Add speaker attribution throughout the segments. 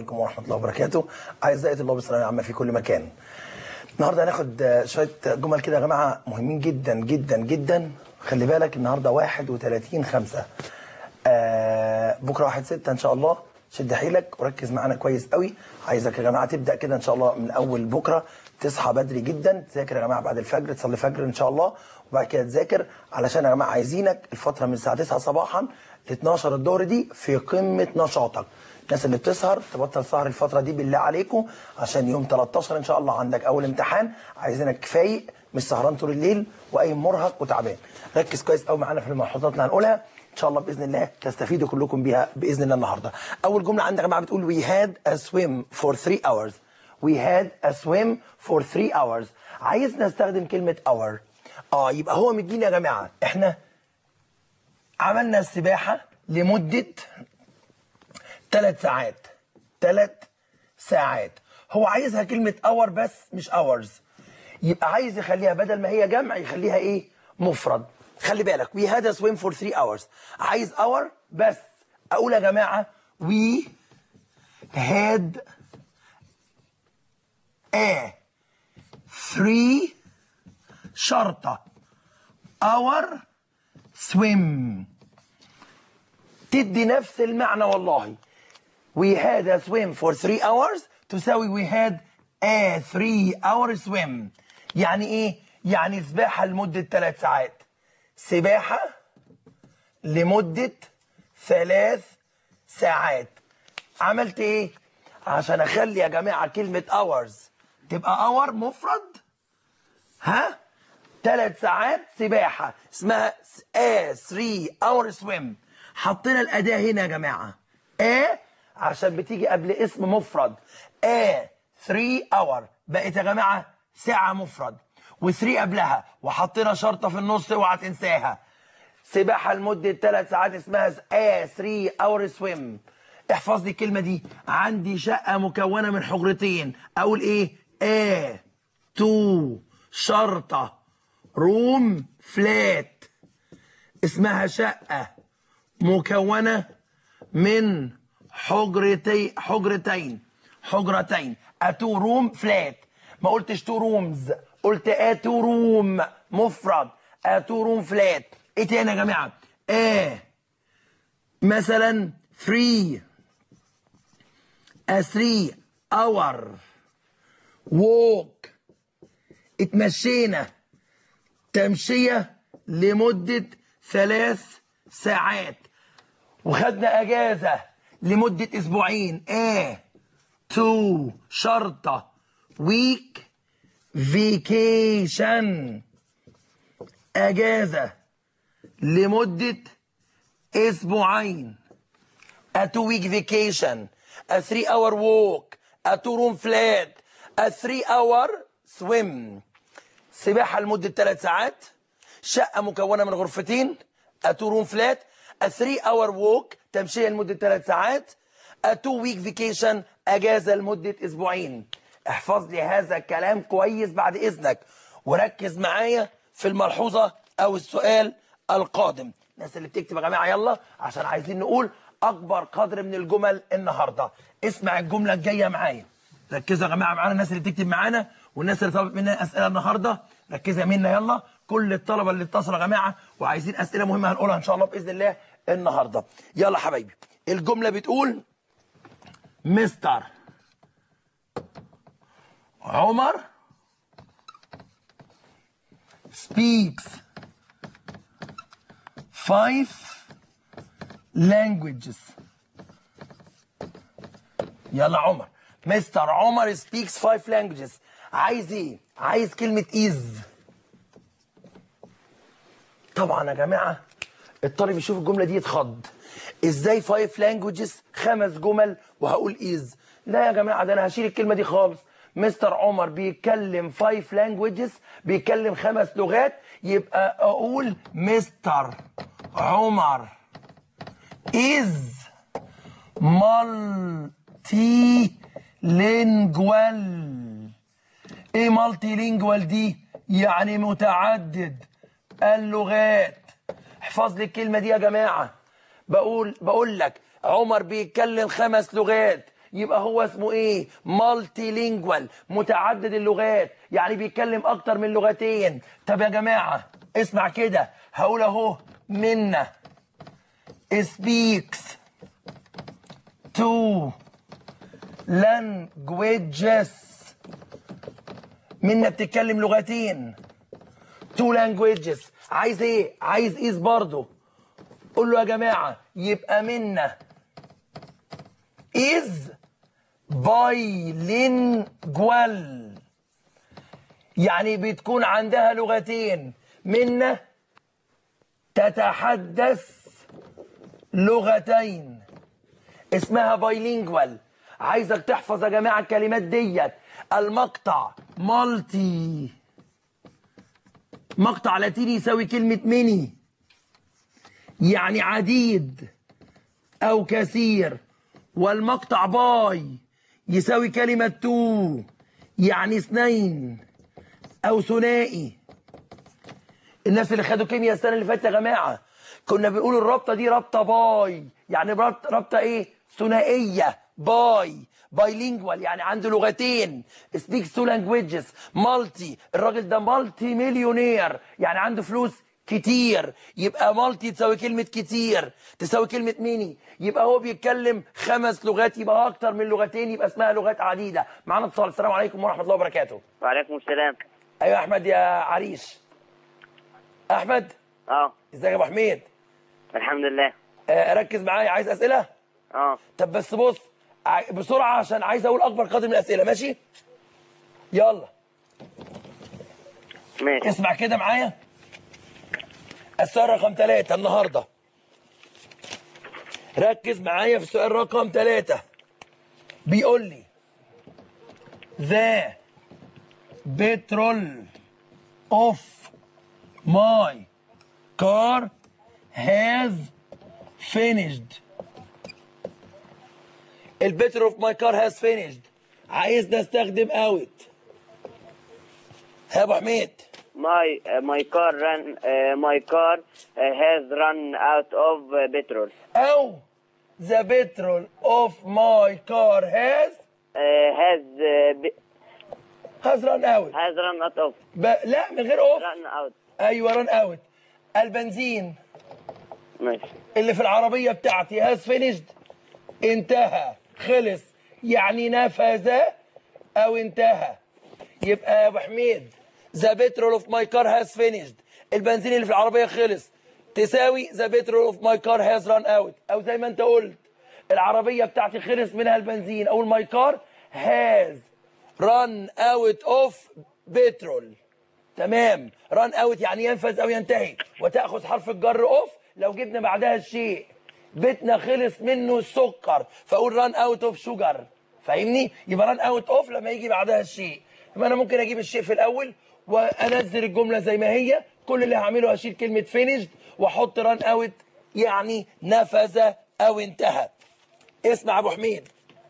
Speaker 1: عليكم ورحمة الله وبركاته أعزائي طلاب الثانوية العامة في كل مكان النهاردة هناخد آه، شوية جمل كده يا جماعة مهمين جدا جدا جدا خلي بالك النهاردة 31 5 آه بكرة 1 6 إن شاء الله شد حيلك وركز معانا كويس قوي عايزك يا جماعة تبدأ كده إن شاء الله من أول بكرة تصحى بدري جدا تذاكر يا جماعة بعد الفجر تصلي فجر إن شاء الله وبعد كده تذاكر علشان يا جماعة عايزينك الفترة من الساعة 9 صباحا ل 12 الظهر دي في قمة نشاطك الناس اللي بتسهر تبطل سهر الفترة دي بالله عليكم عشان يوم 13 ان شاء الله عندك اول امتحان عايزينك فايق مش سهران طول الليل وقايم مرهق وتعبان ركز كويس قوي معانا في الملحوظات اللي هنقولها ان شاء الله باذن الله تستفيدوا كلكم بيها باذن الله النهارده اول جمله عندك يا جماعه بتقول we had a swim for 3 hours we had a swim for 3 hours عايز نستخدم كلمه hour اه يبقى هو مدينا يا جماعه احنا عملنا السباحه لمده ثلاث ساعات ثلاث ساعات هو عايزها كلمة اور بس مش اورز يبقى عايز يخليها بدل ما هي جمع يخليها ايه مفرد خلي بالك we had a swim for 3 hours عايز اور بس اقول يا جماعة we had a 3 شرطة our swim تدي نفس المعنى والله we had a swim for 3 hours تساوي we had a 3 hour swim يعني ايه يعني سباحة لمدة 3 ساعات سباحة لمدة ثلاث ساعات عملت ايه عشان اخلي يا جماعة كلمة hours تبقى hour مفرد ها ثلاث ساعات سباحة اسمها a 3 hour swim حطينا الأداة هنا يا جماعة a عشان بتيجي قبل اسم مفرد a 3 hour بقت يا جماعة ساعة مفرد و3 قبلها وحطينا شرطة في النص اوعى تنساها سباحة لمدة ثلاث ساعات اسمها a 3 hour swim احفظ لي الكلمة دي عندي شقة مكونة من حجرتين أقول إيه a 2 شرطة روم فلات اسمها شقة مكونة من حجرتي حجرتين حجرتين اتو روم فلات ما قلتش تو رومز قلت اتو روم مفرد اتو روم فلات ايه تاني يا جماعه ا مثلا 3 a 3 اور ووك اتمشينا تمشيه لمده ثلاث ساعات وخدنا اجازه لمده اسبوعين ا تو شرطه ويك فيكيشن اجازه لمده اسبوعين a two week vacation a three hour walk a two room flat a three hour swim سباحه لمده ثلاث ساعات شقه مكونه من غرفتين a two room flat a three hour walk تمشية لمدة ثلاث ساعات a two week vacation أجازة لمدة أسبوعين احفظ لي هذا الكلام كويس بعد إذنك وركز معايا في الملحوظة أو السؤال القادم الناس اللي بتكتب يا جماعة يلا عشان عايزين نقول أكبر قدر من الجمل النهاردة اسمع الجملة الجاية معايا ركزوا يا جماعة معانا الناس اللي بتكتب معانا والناس اللي طلبت مننا أسئلة النهاردة ركزوا يا منا يلا كل الطلبة اللي اتصلوا يا جماعة وعايزين أسئلة مهمة هنقولها إن شاء الله بإذن الله النهاردة يلا حبايبي الجملة بتقول مستر عمر speaks five languages يلا عمر مستر عمر speaks five languages عايز ايه عايز كلمة is طبعا يا جماعة الطالب يشوف الجملة دي يتخض ازاي فايف لانجوجز خمس جمل وهقول از لا يا جماعة ده انا هشيل الكلمة دي خالص مستر عمر بيتكلم فايف لانجوجز بيتكلم خمس لغات يبقى اقول مستر عمر از مالتي لينجوال ايه مالتي لينجوال دي يعني متعدد اللغات احفظ لي الكلمه دي يا جماعه بقول بقول لك عمر بيتكلم خمس لغات يبقى هو اسمه ايه مالتي لينجوال متعدد اللغات يعني بيتكلم اكتر من لغتين طب يا جماعه اسمع كده هقول اهو منا speaks two languages منا بتتكلم لغتين two languages عايز ايه عايز ايز برضه قول له يا جماعه يبقى منا is bilingual يعني بتكون عندها لغتين منا تتحدث لغتين اسمها بايلينجوال عايزك تحفظ يا جماعه الكلمات ديت المقطع مالتي مقطع لاتيني يساوي كلمه ميني يعني عديد او كثير والمقطع باي يساوي كلمه تو يعني اثنين او ثنائي الناس اللي خدوا كيمياء السنه اللي فاتت يا جماعه كنا بنقول الرابطه دي رابطه باي يعني رابطه رابطه ايه ثنائيه باي بايلينجوال يعني عنده لغتين سبيكس تو لانجويجز مالتي الراجل ده مالتي مليونير يعني عنده فلوس كتير يبقى مالتي تساوي كلمة كتير تساوي كلمة ميني يبقى هو بيتكلم خمس لغات يبقى أكتر من لغتين يبقى اسمها لغات عديدة معانا اتصال السلام عليكم ورحمة الله وبركاته
Speaker 2: وعليكم السلام
Speaker 1: أيوة يا أحمد يا عريش أحمد
Speaker 2: اه
Speaker 1: ازيك يا أبو حميد
Speaker 2: الحمد لله
Speaker 1: آه، ركز معايا عايز أسئلة
Speaker 2: اه
Speaker 1: طب بس بص ع- بسرعة عشان عايز أقول أكبر قدر من الأسئلة ماشي يلا
Speaker 2: ماشي
Speaker 1: اسمع كده معايا السؤال رقم ثلاثة النهاردة ركز معايا في السؤال رقم ثلاثة بيقول لي ذا بترول اوف ماي كار هاز finished البترول اوف ماي كار هاز finished عايز نستخدم اوت يا ابو حميد
Speaker 2: my uh, my car run uh, my car uh, has run out of uh, petrol
Speaker 1: أو the petrol of my car has
Speaker 2: uh, has uh, be-
Speaker 1: has run out
Speaker 2: has run out of
Speaker 1: ب... لا من غير اوف
Speaker 2: run out
Speaker 1: ايوه run out البنزين
Speaker 2: ماشي
Speaker 1: اللي في العربية بتاعتي has finished انتهى خلص يعني نفذ او انتهى يبقى يا ابو حميد the petrol of my car has finished البنزين اللي في العربية خلص تساوي the petrol of my car has run out او زي ما انت قلت العربية بتاعتي خلص منها البنزين او my car has run out of petrol تمام ران اوت يعني ينفذ او ينتهي وتاخذ حرف الجر اوف لو جبنا بعدها الشيء بيتنا خلص منه السكر فاقول ران اوت اوف شوجر فاهمني يبقى ران اوت اوف لما يجي بعدها الشيء يبقى انا ممكن اجيب الشيء في الاول وانزل الجمله زي ما هي كل اللي هعمله هشيل كلمه فينيشد واحط ران اوت يعني نفذ او انتهى اسمع يا ابو حميد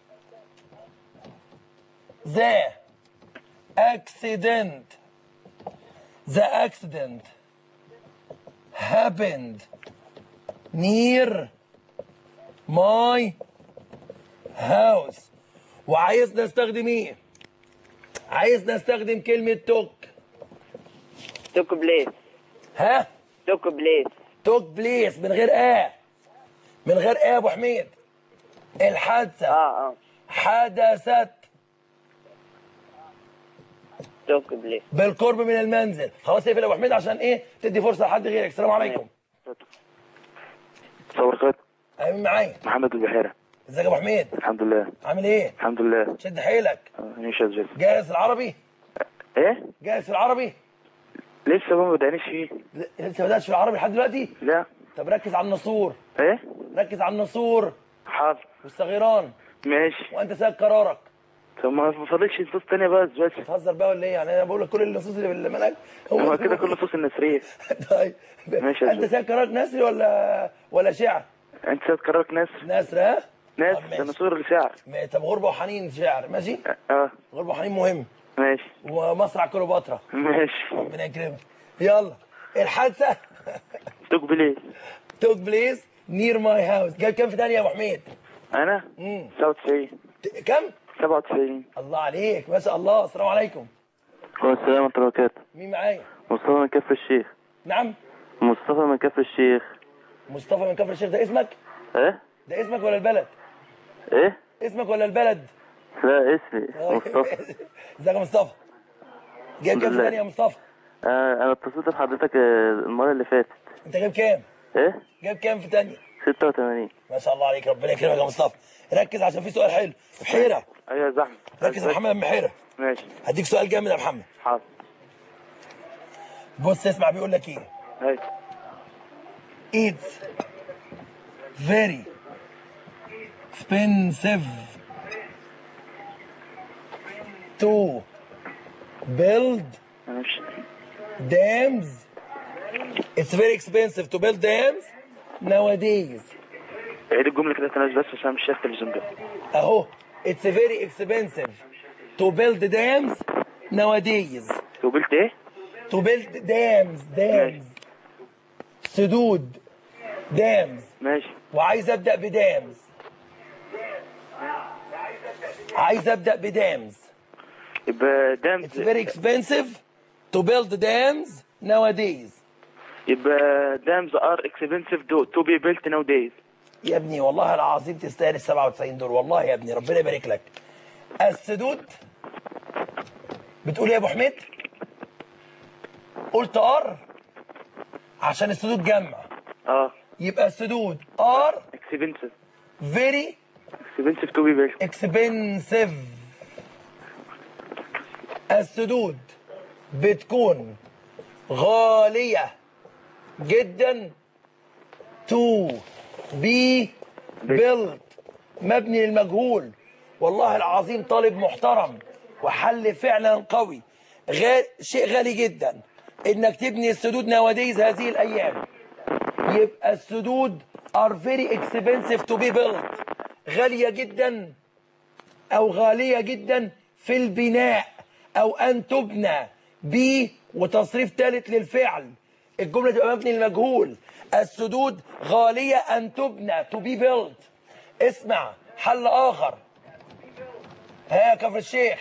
Speaker 1: ذا accident the accident happened near my house وعايز نستخدم ايه عايز نستخدم كلمة توك
Speaker 2: took place
Speaker 1: ها
Speaker 2: took place
Speaker 1: توك بليس من غير اه من غير اه يا ابو حميد الحادثة
Speaker 2: اه اه
Speaker 1: حدثت
Speaker 2: took place
Speaker 1: بالقرب من المنزل خلاص اقفل يا ابو حميد عشان ايه تدي فرصة لحد غيرك السلام عليكم
Speaker 3: صور خير
Speaker 1: مين معايا
Speaker 3: محمد البحيرة
Speaker 1: ازيك يا ابو حميد
Speaker 3: الحمد لله
Speaker 1: عامل ايه
Speaker 3: الحمد لله
Speaker 1: شد حيلك
Speaker 3: آه، نيشا الجزء
Speaker 1: جاهز في العربي
Speaker 3: ايه
Speaker 1: جاهز في العربي
Speaker 3: لسه ما بدأنيش فيه
Speaker 1: ل- لسه ما بداتش في العربي لحد دلوقتي
Speaker 3: لا
Speaker 1: طب ركز على النسور
Speaker 3: ايه
Speaker 1: ركز على النسور
Speaker 3: حاضر
Speaker 1: والصغيران
Speaker 3: ماشي
Speaker 1: وانت سايب قرارك
Speaker 3: طب ما ما فاضلش نصوص تانية بس بس
Speaker 1: بتهزر بقى ولا ايه يعني انا بقول لك كل النصوص اللي في المنهج
Speaker 3: هو كده كل نصوص النسرية
Speaker 1: طيب
Speaker 3: ماشي يا
Speaker 1: انت
Speaker 3: زوز.
Speaker 1: سايب قرارك نثري ولا ولا شعر
Speaker 3: انت سيد نسر
Speaker 1: نثر ها
Speaker 3: ناس
Speaker 1: طب
Speaker 3: ده
Speaker 1: ماشي.
Speaker 3: نصور الشعر
Speaker 1: ما- طب غربة وحنين شعر ماشي
Speaker 3: اه
Speaker 1: غربة وحنين مهم
Speaker 3: ماشي
Speaker 1: ومسرح كليوباترا
Speaker 3: ماشي
Speaker 1: ربنا يكرمك يلا الحادثة
Speaker 3: توك بليز
Speaker 1: توك بليس نير ماي هاوس جايب كام في تانية يا ابو حميد
Speaker 3: انا
Speaker 1: امم
Speaker 3: 99
Speaker 1: ت- كم
Speaker 3: 97
Speaker 1: الله عليك ما شاء الله السلام عليكم
Speaker 3: والسلام ورحمة الله وبركاته
Speaker 1: مين معايا
Speaker 3: مصطفى من كفر الشيخ
Speaker 1: نعم
Speaker 3: مصطفى من كفر الشيخ
Speaker 1: مصطفى من كفر الشيخ ده اسمك
Speaker 3: ايه
Speaker 1: ده اسمك ولا البلد
Speaker 3: ايه
Speaker 1: اسمك ولا البلد
Speaker 3: لا اسمي مصطفى
Speaker 1: ازيك يا مصطفى جايب كام في
Speaker 3: بالله.
Speaker 1: ثانيه يا مصطفى
Speaker 3: آه انا اتصلت بحضرتك آه، المرة اللي فاتت
Speaker 1: انت جايب كام
Speaker 3: ايه
Speaker 1: جايب كام في ثانيه
Speaker 3: 86
Speaker 1: ما شاء الله عليك ربنا يكرمك يا مصطفى ركز عشان في سؤال حلو بحيره
Speaker 3: ايوه يا زحمة
Speaker 1: ركز يا محمد من بحيره
Speaker 3: ماشي
Speaker 1: هديك سؤال جامد يا محمد
Speaker 3: حاضر
Speaker 1: بص اسمع بيقول لك ايه
Speaker 3: هاي
Speaker 1: It's very expensive to build
Speaker 3: انا مش
Speaker 1: dams. It's very expensive to build dams nowadays.
Speaker 3: عيد الجملة كده تناس بس عشان مش شايف التلفزيون ده
Speaker 1: اهو it's very expensive to build dams nowadays.
Speaker 3: وقلت ايه؟
Speaker 1: To build dams dams سدود dams
Speaker 3: ماشي
Speaker 1: وعايز ابدا بدامز عايز ابدا بدامز
Speaker 3: يبقى دامز
Speaker 1: It's very expensive to build dams nowadays
Speaker 3: يبقى دامز ار اكسبنسيف دو تو بي بيلت ناو دايز
Speaker 1: يا ابني والله العظيم تستاهل ال 97 دول والله يا ابني ربنا يبارك لك السدود بتقول ايه يا ابو حميد قلت ار عشان السدود جمع
Speaker 3: اه
Speaker 1: يبقى السدود ار
Speaker 3: اكسبنسيف
Speaker 1: very
Speaker 3: اكسبنسيف تو بي بيلت
Speaker 1: expensive السدود بتكون غالية جدا to be built مبني للمجهول والله العظيم طالب محترم وحل فعلا قوي غير شيء غالي جدا انك تبني السدود نواديز هذه الايام يبقى السدود are very expensive to be built غالية جدا أو غالية جدا في البناء أو أن تبنى ب وتصريف ثالث للفعل الجملة تبقى مبني للمجهول السدود غالية أن تبنى to be built اسمع حل آخر ها يا كفر الشيخ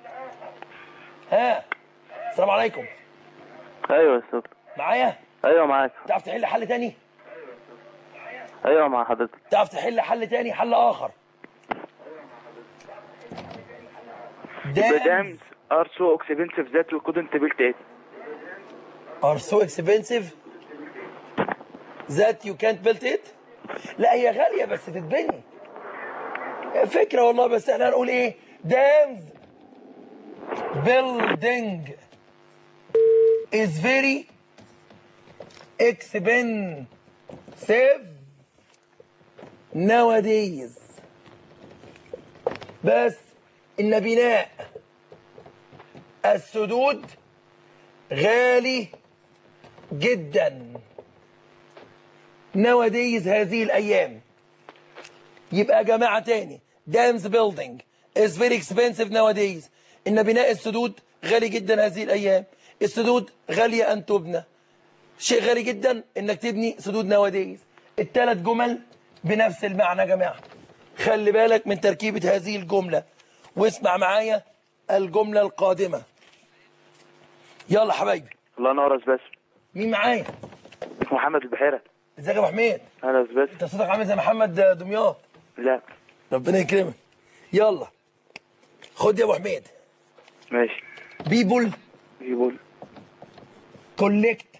Speaker 1: ها السلام عليكم
Speaker 3: ايوه يا استاذ
Speaker 1: معايا
Speaker 3: ايوه معاك
Speaker 1: تعرف تحل حل تاني
Speaker 3: ايوه مع حضرتك
Speaker 1: تعرف تحل حل تاني حل آخر
Speaker 3: يبقى
Speaker 1: dams
Speaker 3: دامز ار سو اكسبنسيف ذات وي كودنت بيلت ات
Speaker 1: are so expensive that you can't build it لا هي غالية بس تتبني فكرة والله بس احنا هنقول ايه dams building is very expensive nowadays بس ان بناء السدود غالي جدا nowadays هذه الأيام يبقى يا جماعة تاني dams building is very expensive nowadays إن بناء السدود غالي جدا هذه الأيام السدود غالية أن تبنى شيء غالي جدا إنك تبني سدود nowadays الثلاث جمل بنفس المعنى يا جماعة خلي بالك من تركيبة هذه الجملة واسمع معايا الجملة القادمة يلا حبايبي
Speaker 3: الله ينور بس
Speaker 1: مين معايا
Speaker 3: محمد البحيرة
Speaker 1: ازيك يا ابو حميد
Speaker 3: اهلا بس
Speaker 1: انت صوتك عامل زي محمد دمياط
Speaker 3: لا
Speaker 1: ربنا يكرمك يلا خد يا ابو حميد
Speaker 3: ماشي
Speaker 1: people
Speaker 3: يقول
Speaker 1: collect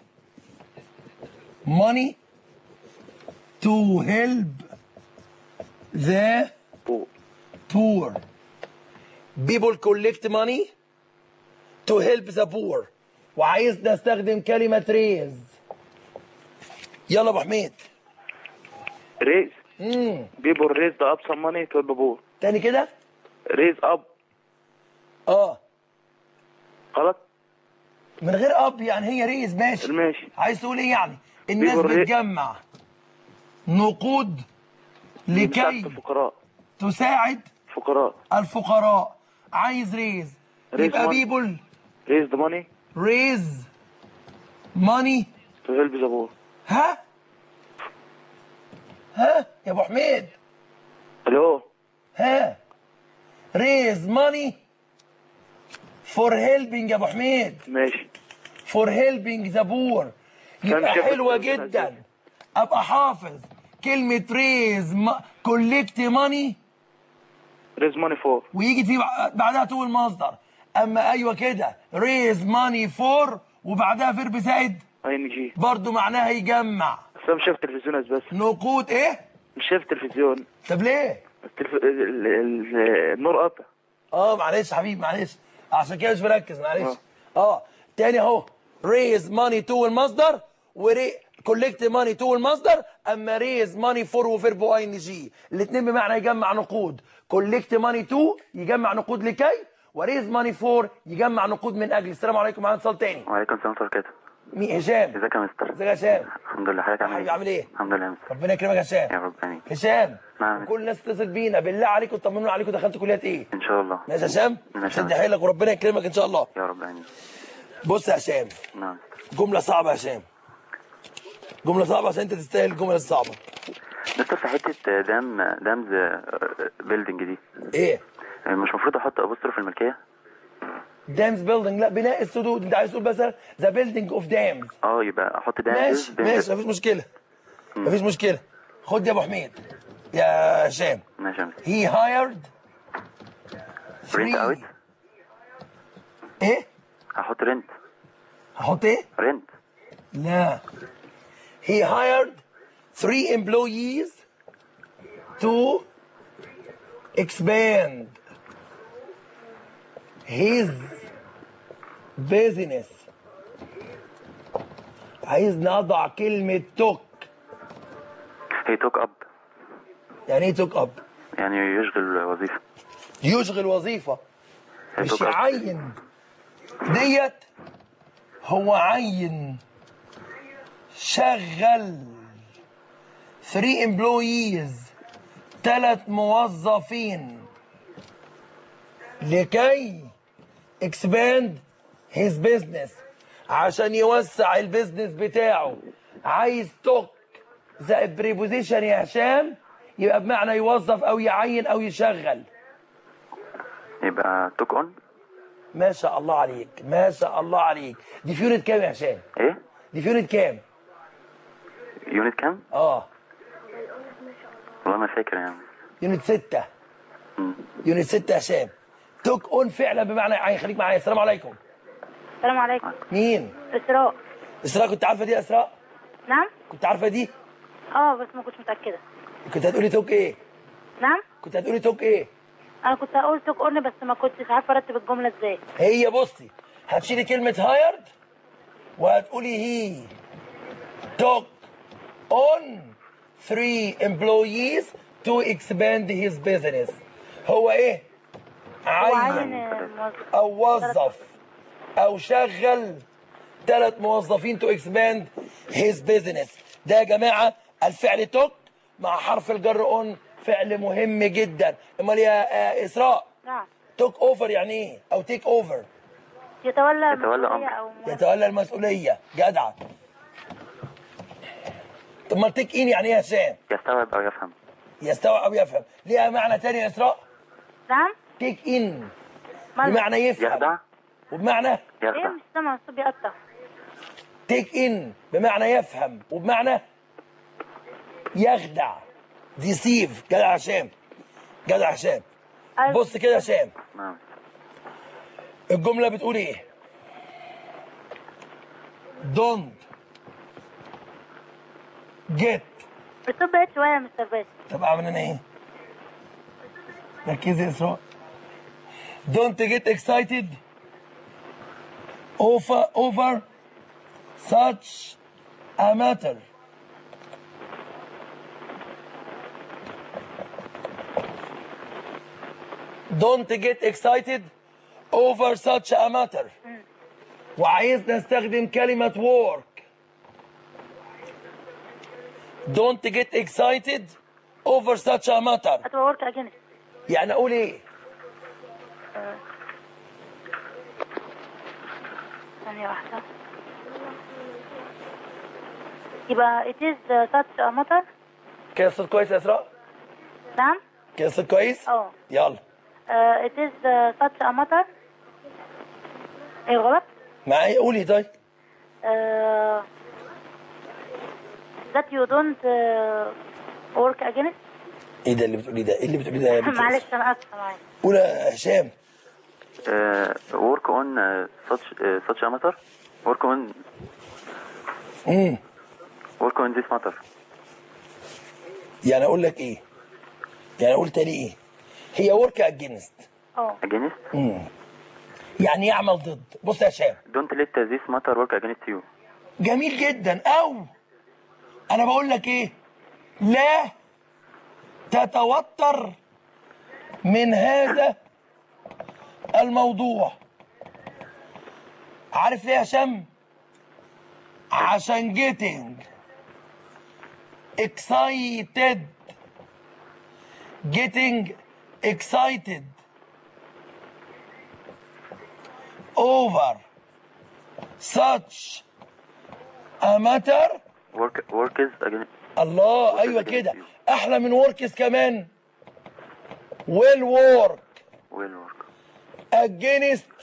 Speaker 1: money to help the
Speaker 3: فوق
Speaker 1: poor people collect money to help the poor وعايز نستخدم كلمة ريز يلا يا ابو حميد
Speaker 3: ريز
Speaker 1: امم
Speaker 3: people raised up some money to help poor
Speaker 1: تاني كده
Speaker 3: raise up
Speaker 1: اه
Speaker 3: غلط
Speaker 1: من غير اب يعني هي ريز ماشي
Speaker 3: ماشي
Speaker 1: عايز تقول ايه يعني الناس
Speaker 3: بيقول ري-
Speaker 1: بتجمع نقود
Speaker 3: مساعدة
Speaker 1: لكي
Speaker 3: الفقراء
Speaker 1: تساعد
Speaker 3: فقراء
Speaker 1: الفقراء عايز ريز
Speaker 3: ريز
Speaker 1: يبقى
Speaker 3: money.
Speaker 1: بيبول
Speaker 3: raise the money
Speaker 1: ريز ماني
Speaker 3: to help the poor
Speaker 1: ها ها يا ابو حميد
Speaker 3: الو
Speaker 1: ها raise money for helping يا ابو حميد
Speaker 3: ماشي
Speaker 1: for helping the poor يبقى
Speaker 3: شايف
Speaker 1: حلوة
Speaker 3: الكلمة
Speaker 1: جدا
Speaker 3: إزاي؟
Speaker 1: ابقى حافظ كلمة raise collect money
Speaker 3: ريز ماني فور
Speaker 1: ويجي في بع- بعدها تو المصدر اما ايوه كده raise money for وبعدها فيرب زائد
Speaker 3: اي ان جي
Speaker 1: برضو معناها يجمع
Speaker 3: بس انا مش شايف تلفزيون بس
Speaker 1: نقود ايه
Speaker 3: مش شايف تلفزيون
Speaker 1: طب ليه
Speaker 3: التلف... ال- ال- النور قطع
Speaker 1: اه معلش حبيبي معلش عشان كده مش مركز معلش اه تاني اهو ريز ماني تو المصدر وري كولكت ماني تو المصدر اما ريز ماني فور وفيرب اي ان جي الاثنين بمعنى يجمع نقود كولكت ماني تو يجمع نقود لكي وريز ماني فور يجمع نقود من اجل السلام عليكم معانا اتصال تاني
Speaker 4: وعليكم السلام ورحمة الله وبركاته
Speaker 1: مين هشام
Speaker 4: ازيك يا مستر
Speaker 1: ازيك يا هشام
Speaker 4: الحمد لله حضرتك عامل
Speaker 1: حبيبي
Speaker 4: ايه
Speaker 1: عامل ايه
Speaker 4: الحمد لله يا مستر
Speaker 1: ربنا يكرمك يا هشام
Speaker 4: يا رب امين
Speaker 1: هشام
Speaker 4: نعم.
Speaker 1: كل الناس تتصل بينا بالله عليكم طمنونا عليكم دخلت كليات ايه
Speaker 4: ان شاء الله
Speaker 1: ماشي يا هشام
Speaker 4: ماشي.
Speaker 1: شد حيلك وربنا يكرمك ان شاء الله
Speaker 4: يا رب امين
Speaker 1: بص يا هشام
Speaker 4: نعم
Speaker 1: جملة صعبة يا هشام جملة صعبة عشان انت تستاهل الجملة الصعبة
Speaker 4: مستر في حتة دام دامز بيلدينج دي
Speaker 1: ايه
Speaker 4: مش المفروض احط ابوستروف في الملكية
Speaker 1: دامز بيلدينج لا بناء السدود انت عايز تقول مثلا ذا بيلدينج اوف دامز
Speaker 4: اه يبقى احط دامز
Speaker 1: ماشي ماشي مفيش مشكلة مفيش مشكلة خد يا ابو حميد يا هشام
Speaker 4: ماشي يا مستر
Speaker 1: هي هايرد
Speaker 4: رينت اوت
Speaker 1: ايه
Speaker 4: هحط رينت
Speaker 1: هحط ايه
Speaker 4: رينت
Speaker 1: لا he hired three employees to expand his business عايز نضع كلمة توك
Speaker 4: هي توك اب
Speaker 1: يعني ايه توك اب
Speaker 4: يعني يشغل وظيفة
Speaker 1: يشغل وظيفة
Speaker 4: هي
Speaker 1: مش
Speaker 4: توك اب
Speaker 1: يعين ديت هو عين شغل 3 employees ثلاث موظفين لكي expand his business عشان يوسع البيزنس بتاعه عايز توك زائد بريبوزيشن يا هشام يبقى بمعنى يوظف او يعين او يشغل
Speaker 4: يبقى توك اون
Speaker 1: ما شاء الله عليك ما شاء الله عليك دي في يونت كام يا هشام
Speaker 4: ايه
Speaker 1: دي في يونت كام
Speaker 4: يونت كام
Speaker 1: اه
Speaker 4: والله ما فاكر يعني
Speaker 1: يونت ستة
Speaker 4: مم.
Speaker 1: يونت ستة يا هشام توك اون فعلا بمعنى عين خليك معايا السلام عليكم
Speaker 5: السلام عليكم
Speaker 1: مين
Speaker 5: إسراء
Speaker 1: اسراء كنت عارفه دي يا اسراء
Speaker 5: نعم
Speaker 1: كنت عارفه دي
Speaker 5: اه بس ما كنتش متأكدة
Speaker 1: كنت هتقولي توك ايه
Speaker 5: نعم
Speaker 1: كنت هتقولي توك ايه
Speaker 5: انا كنت هقول توك اون بس ما كنتش عارفة ارتب الجملة ازاي
Speaker 1: هي بصي هتشيلي كلمة هايرد وهتقولي هي توك اون 3 employees to expand his business هو ايه؟
Speaker 5: هو عين
Speaker 1: عين
Speaker 5: آه، موظف.
Speaker 1: او وظف او شغل ثلاث موظفين تو اكسباند هيز بيزنس ده يا جماعه الفعل توك مع حرف الجر اون فعل مهم جدا امال يا آه، اسراء
Speaker 5: نعم
Speaker 1: توك اوفر يعني ايه او تيك اوفر
Speaker 5: يتولى
Speaker 4: يتولى
Speaker 5: مسؤولية
Speaker 4: أمر.
Speaker 5: او م-
Speaker 1: يتولى المسؤوليه جدع طب ما تيك ان يعني ايه يا هشام
Speaker 4: يستوعب او يفهم
Speaker 1: يستوعب او يفهم ليها معنى تاني يا اسراء
Speaker 5: نعم
Speaker 1: تيك ان
Speaker 5: مالها؟
Speaker 1: بمعنى
Speaker 4: يخدع
Speaker 1: يفهم وبمعنى
Speaker 5: ايه
Speaker 4: يخدع
Speaker 5: مش سامع الصوت بيقطع
Speaker 1: تيك ان بمعنى يفهم وبمعنى يخدع ديسيف جدع هشام جدع هشام
Speaker 5: أيوة.
Speaker 1: بص كده يا هشام
Speaker 4: نعم
Speaker 1: الجمله بتقول ايه دونت جيت
Speaker 5: الصوت بعيد شوية يا مستر باسم
Speaker 1: طب اعمل انا ايه ركزي يا اسراء don't get excited over over such a matter don't get excited over such a matter وعايز نستخدم كلمة work don't get excited over such a matter
Speaker 5: هتبقى ورك اجنس
Speaker 1: يعني اقول ايه
Speaker 5: ثانية واحدة يبقى it is uh, such a matter
Speaker 1: كده الصوت كويس يا اسراء
Speaker 5: نعم
Speaker 1: كده الصوت كويس
Speaker 5: اه
Speaker 1: يلا
Speaker 5: uh, it is uh, such a matter ايه غلط
Speaker 1: معايا قولي طيب
Speaker 5: uh, that you don't uh, work against
Speaker 1: ايه ده اللي بتقولي ده ايه اللي بتقولي ده يا بنت
Speaker 5: معلش انا اسفه معاك
Speaker 1: قول يا هشام
Speaker 4: work on uh, such uh, such a matter work on
Speaker 1: امم
Speaker 4: work on this matter
Speaker 1: يعني اقول لك ايه يعني اقول تاني ايه هي ورك اجينست
Speaker 5: اه
Speaker 4: against
Speaker 1: يعني يعمل ضد بص يا هشام
Speaker 4: don't let this matter work against you
Speaker 1: جميل جدا او انا بقول لك ايه لا تتوتر من هذا الموضوع عارف ليه يا هشام عشان getting excited getting excited over such a matter
Speaker 4: work work is against
Speaker 1: الله ايوه كده احلى من وركس كمان will work
Speaker 4: will work
Speaker 1: against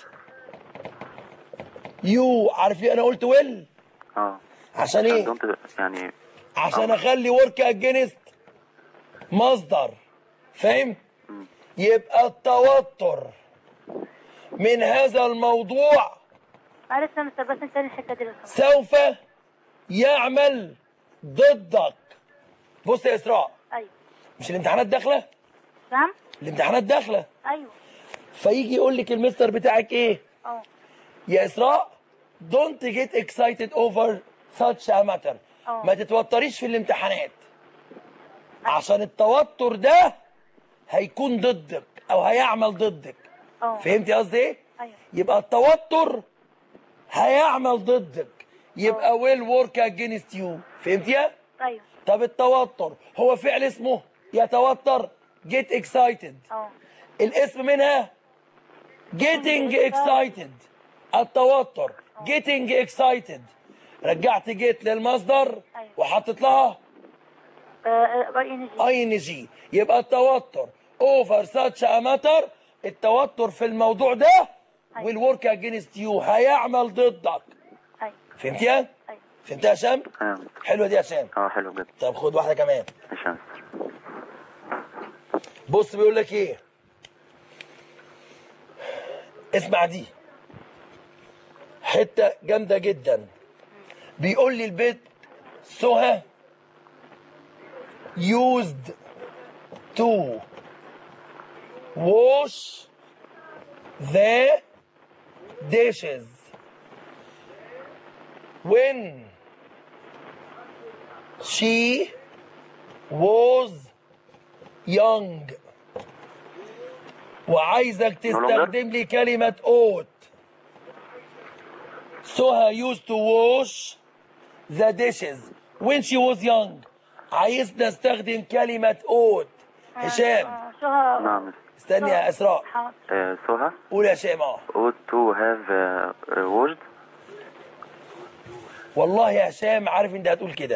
Speaker 1: you عارف ليه انا قلت will
Speaker 4: اه
Speaker 1: عشان ايه
Speaker 4: don't يعني
Speaker 1: عشان اخلي ورك اجينست مصدر فاهم يبقى التوتر من هذا الموضوع
Speaker 5: معلش يا مستر بس انت الحته دي لو سمحت.
Speaker 1: سوف يعمل ضدك بص يا اسراء
Speaker 5: ايوه
Speaker 1: مش الامتحانات داخله
Speaker 5: نعم
Speaker 1: الامتحانات داخله
Speaker 5: ايوه
Speaker 1: فيجي يقول لك المستر بتاعك ايه
Speaker 5: اه
Speaker 1: يا اسراء don't get excited over such a matter
Speaker 5: اه.
Speaker 1: ما تتوتريش في الامتحانات عشان التوتر ده هيكون ضدك او هيعمل ضدك
Speaker 5: اه
Speaker 1: فهمتي قصدي ايه
Speaker 5: ايوه
Speaker 1: يبقى التوتر هيعمل ضدك يبقى will work against you فهمتيها
Speaker 5: ايوه
Speaker 1: طب التوتر هو فعل اسمه يتوتر get excited
Speaker 5: اه
Speaker 1: الاسم منها getting excited التوتر getting excited رجعت جيت للمصدر
Speaker 5: أيوة.
Speaker 1: وحطيت لها
Speaker 5: باي ان جي
Speaker 1: اي ان جي يبقى التوتر over such a matter التوتر في الموضوع ده
Speaker 5: أيوة.
Speaker 1: will work against you هيعمل ضدك
Speaker 5: ايوه
Speaker 1: فهمتيها؟
Speaker 5: ايوه
Speaker 1: فهمتها يا هشام؟
Speaker 4: اه
Speaker 1: حلوه دي يا هشام
Speaker 4: اه حلو جدا
Speaker 1: طب خد واحده كمان
Speaker 4: ماشي يا مستر
Speaker 1: بص بيقول لك ايه اسمع دي حته جامده جدا بيقول لي البيت سهى used to wash the dishes when she was young وعايزك تستخدم لي كلمة اوت سهى used to wash the dishes when she was young عايزنا نستخدم كلمة اوت هشام
Speaker 5: آه، شو
Speaker 4: نعم مستر.
Speaker 1: استني يا اسراء
Speaker 5: حاضر
Speaker 4: آه، سهى
Speaker 1: قول يا هشام اه
Speaker 4: ought to have uh, uh, washed
Speaker 1: والله يا هشام عارف انت هتقول كده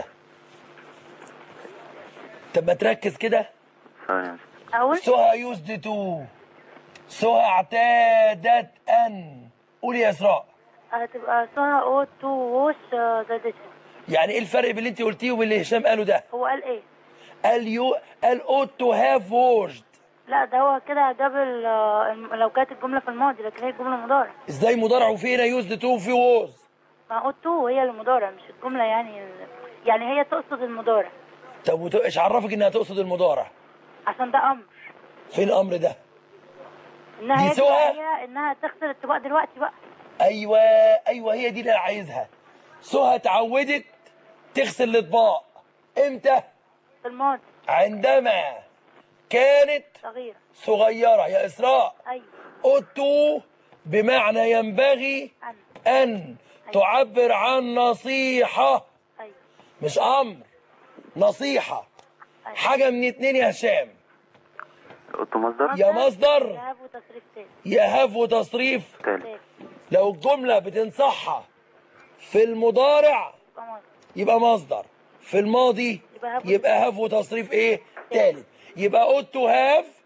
Speaker 1: طب ما تركز كده
Speaker 4: ثواني يا مستر.
Speaker 5: اقول
Speaker 1: سهى يوزد تو سهى اعتادت ان قول يا اسراء
Speaker 5: هتبقى سهى اوت تو ووش ذا ديشز
Speaker 1: يعني ايه الفرق بين اللي انت قلتيه وبين اللي هشام قاله ده
Speaker 5: هو قال ايه؟
Speaker 1: قال يو قال اوت تو هاف ووشد
Speaker 5: لا ده هو كده جاب ال- الم- لو كانت الجمله في الماضي لكن هي الجمله مضارع
Speaker 1: ازاي مضارع وفينا يوزد تو وفي ووز
Speaker 5: ما اوت تو هي المضارع مش الجمله يعني ال- يعني هي تقصد المضارع
Speaker 1: طب وت- ايش عرفك انها تقصد المضارع
Speaker 5: عشان ده امر
Speaker 1: فين الامر ده
Speaker 5: انها
Speaker 1: دي
Speaker 5: يجب
Speaker 1: سهى؟
Speaker 5: عليها انها تغسل الطباق دلوقتي بقى
Speaker 1: ايوه ايوه هي دي اللي انا عايزها سهى اتعودت تغسل الاطباق امتى
Speaker 5: في الماضي
Speaker 1: عندما كانت
Speaker 5: صغيره
Speaker 1: صغيره يا اسراء
Speaker 5: ايوه
Speaker 1: اوتو بمعنى ينبغي
Speaker 5: انا
Speaker 1: ان تعبر عن نصيحه
Speaker 5: ايوه
Speaker 1: مش امر نصيحه
Speaker 5: أيوة.
Speaker 1: حاجه من اتنين يا هشام
Speaker 4: ought مصدر
Speaker 1: يا مصدر
Speaker 5: ذهاب وتصريف تاني
Speaker 1: يا هاف وتصريف
Speaker 4: تالت
Speaker 5: تاني
Speaker 1: لو الجمله بتنصحها في المضارع
Speaker 5: يبقى ماضي
Speaker 1: يبقى مصدر في الماضي
Speaker 5: يبقى have
Speaker 1: يبقى هاف وتصريف ايه تالت يبقى ought to have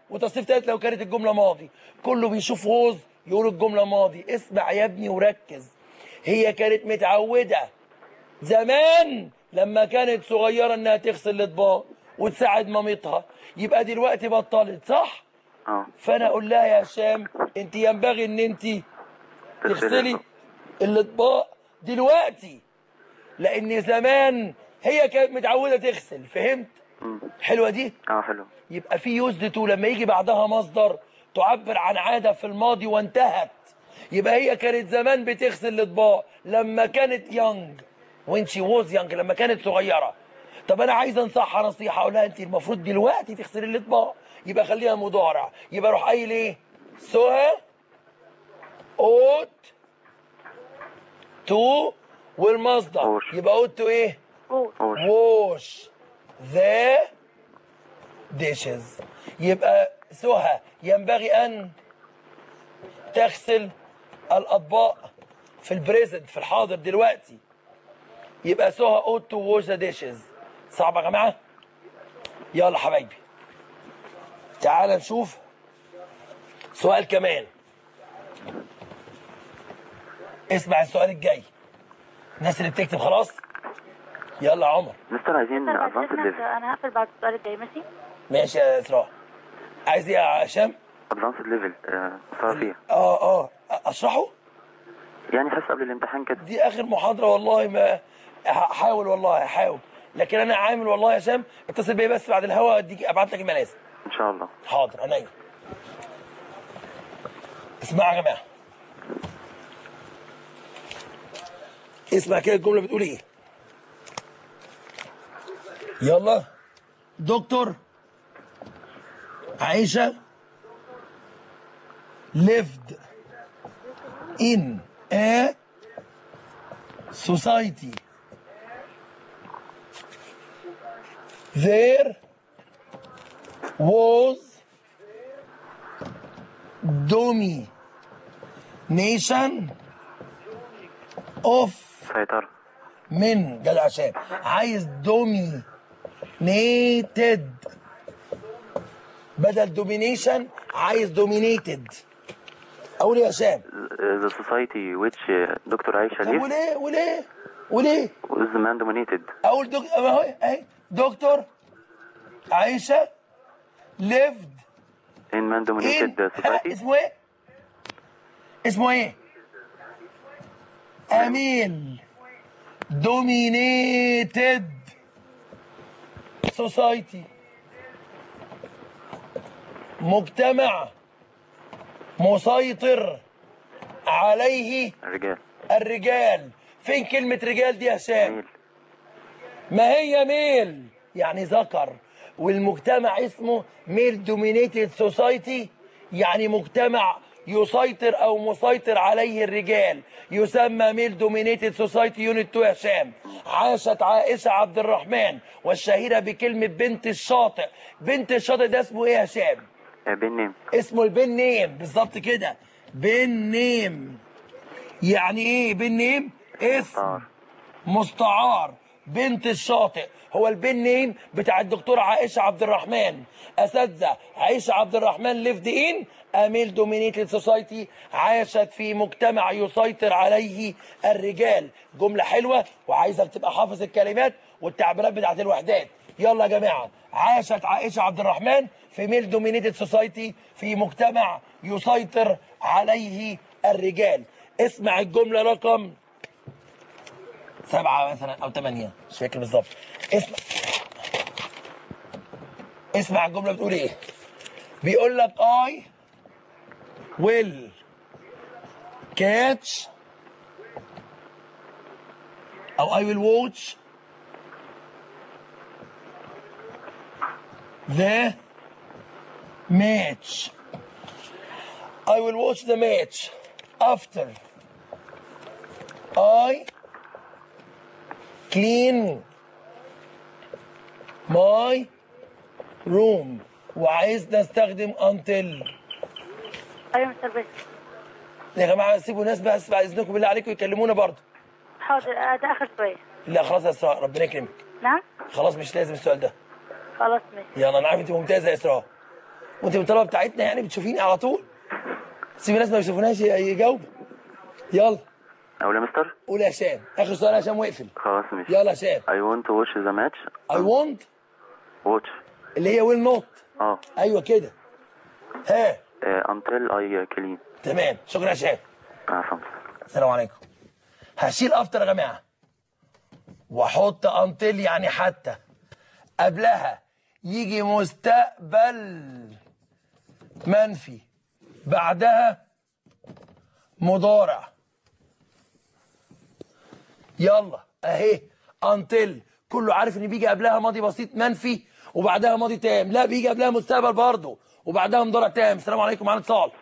Speaker 1: وتصريف ثالث لو كانت الجمله ماضي كله بيشوف ووز يقول الجمله ماضي اسمع يا ابني وركز هي كانت متعوده زمان لما كانت صغيره انها تغسل الاطباق وتساعد مامتها يبقى دلوقتي بطلت صح
Speaker 4: اه
Speaker 1: فانا اقول لها يا هشام انت ينبغي ان انت تغسلي الاطباق دلوقتي لان زمان هي كانت متعوده تغسل فهمت
Speaker 4: مم.
Speaker 1: حلوه دي
Speaker 4: اه حلو
Speaker 1: يبقى في يوزد تو لما يجي بعدها مصدر تعبر عن عاده في الماضي وانتهت يبقى هي كانت زمان بتغسل الاطباق لما كانت يونج وين شي ووز يونج لما كانت صغيره طب انا عايز انصحها نصيحه اقول لها انت المفروض دلوقتي تغسلي الاطباق يبقى خليها مضارع يبقى اروح قايل ايه سوها اوت تو والمصدر
Speaker 4: ووش.
Speaker 1: يبقى اوت تو ايه
Speaker 5: قول
Speaker 4: وش
Speaker 1: wash the dishes يبقى سهى ينبغي أن تغسل الأطباق في البريزنت في الحاضر دلوقتي يبقى سهى ought to wash the dishes صعب يا جماعة يلا حبايبي تعال نشوف سؤال كمان اسمع السؤال الجاي الناس اللي بتكتب خلاص يلا يا عمر
Speaker 4: مستر عايزين
Speaker 5: مستر بعد
Speaker 4: ادفانس
Speaker 5: اذنك
Speaker 4: ليفل
Speaker 5: انا هقفل بعد السؤال الجاي ماشي
Speaker 1: ماشي يا اسراء عايز ايه يا هشام
Speaker 4: ادفانس ليفل صار فيها
Speaker 1: اه اه اشرحه
Speaker 4: يعني حس قبل الامتحان كده
Speaker 1: دي اخر محاضره والله ما هحاول والله هحاول لكن انا عامل والله يا هشام اتصل بيا بس بعد الهوا اديك ابعت لك الملازم
Speaker 4: ان شاء الله
Speaker 1: حاضر عينيا اسمعوا يا جماعه اسمع كده الجمله بتقول ايه يلا دكتور عائشه lived in a society there was domination of
Speaker 4: سيطرة
Speaker 1: من جدع هشام عايز dominated بدل domination عايز dominated اقول ايه يا هشام
Speaker 4: the society which دكتور عائشة
Speaker 1: طب
Speaker 4: lived
Speaker 1: وليه وليه وليه
Speaker 4: was the man dominated
Speaker 1: اقول دك... ما هو اهي دكتور عائشه lived
Speaker 4: in man
Speaker 1: in
Speaker 4: dominated society
Speaker 1: اسمه ايه؟ اسمه ايه؟ اميل dominated society مجتمع مسيطر عليه
Speaker 4: الرجال
Speaker 1: الرجال فين كلمة رجال دي يا هشام؟
Speaker 4: ميل
Speaker 1: ما هي ميل يعني ذكر والمجتمع اسمه ميل دومينيتد سوسايتي يعني مجتمع يسيطر او مسيطر عليه الرجال يسمى ميل دومينيتد سوسايتي يونت 2 يا هشام عاشت عائشه عبد الرحمن والشهيره بكلمه بنت الشاطئ بنت الشاطئ ده اسمه ايه يا هشام
Speaker 4: بين نيم
Speaker 1: اسمه البن نيم بالظبط كده بن نيم يعني ايه بن نيم اسم
Speaker 4: مستعار.
Speaker 1: مستعار بنت الشاطئ هو البن نيم بتاع الدكتورة عائشة عبد الرحمن أساتذة عائشة عبد الرحمن ليفد إن أميل دومينيتد سوسايتي عاشت في مجتمع يسيطر عليه الرجال جملة حلوة وعايزك تبقى حافظ الكلمات والتعبيرات بتاعت الوحدات يلا يا جماعة عاشت عائشة عبد الرحمن في ميل دومينيتد سوسايتي في مجتمع يسيطر عليه الرجال اسمع الجملة رقم سبعة مثلا أو ثمانية مش فاكر بالظبط اسمع اسمع الجملة بتقول إيه؟ بيقول لك I will catch أو I will watch the match I will watch the match after I clean my room وعايز نستخدم until
Speaker 5: ايوه مستر بس
Speaker 1: يا جماعه سيبوا ناس بس بعد اذنكم بالله عليكم يكلمونا برضه
Speaker 5: حاضر آه، ده اخر سؤال
Speaker 1: لا خلاص يا اسراء ربنا يكرمك
Speaker 5: نعم
Speaker 1: خلاص مش لازم السؤال ده
Speaker 5: خلاص ماشي
Speaker 1: يلا انا عارف انت ممتازه يا اسراء وانت من الطلبه بتاعتنا يعني بتشوفيني على طول سيب الناس ما بيشوفوناش يجاوب يلا
Speaker 4: اقول يا مستر
Speaker 1: قول يا هشام اخر سؤال يا هشام واقفل
Speaker 4: خلاص ماشي
Speaker 1: يلا يا هشام
Speaker 4: I want to watch the match
Speaker 1: I want
Speaker 4: watch
Speaker 1: اللي هي ويل نوت
Speaker 4: اه
Speaker 1: ايوه كده ها
Speaker 4: آه، until I clean
Speaker 1: تمام شكرا يا هشام
Speaker 4: عفوا
Speaker 1: السلام عليكم هشيل افتر يا جماعه واحط انتل يعني حتى قبلها يجي مستقبل منفي بعدها مضارع يلا اهي انتل كله عارف ان بيجي قبلها ماضي بسيط منفي وبعدها ماضي تام لا بيجي قبلها مستقبل برضه وبعدها مضارع تام السلام عليكم معانا اتصال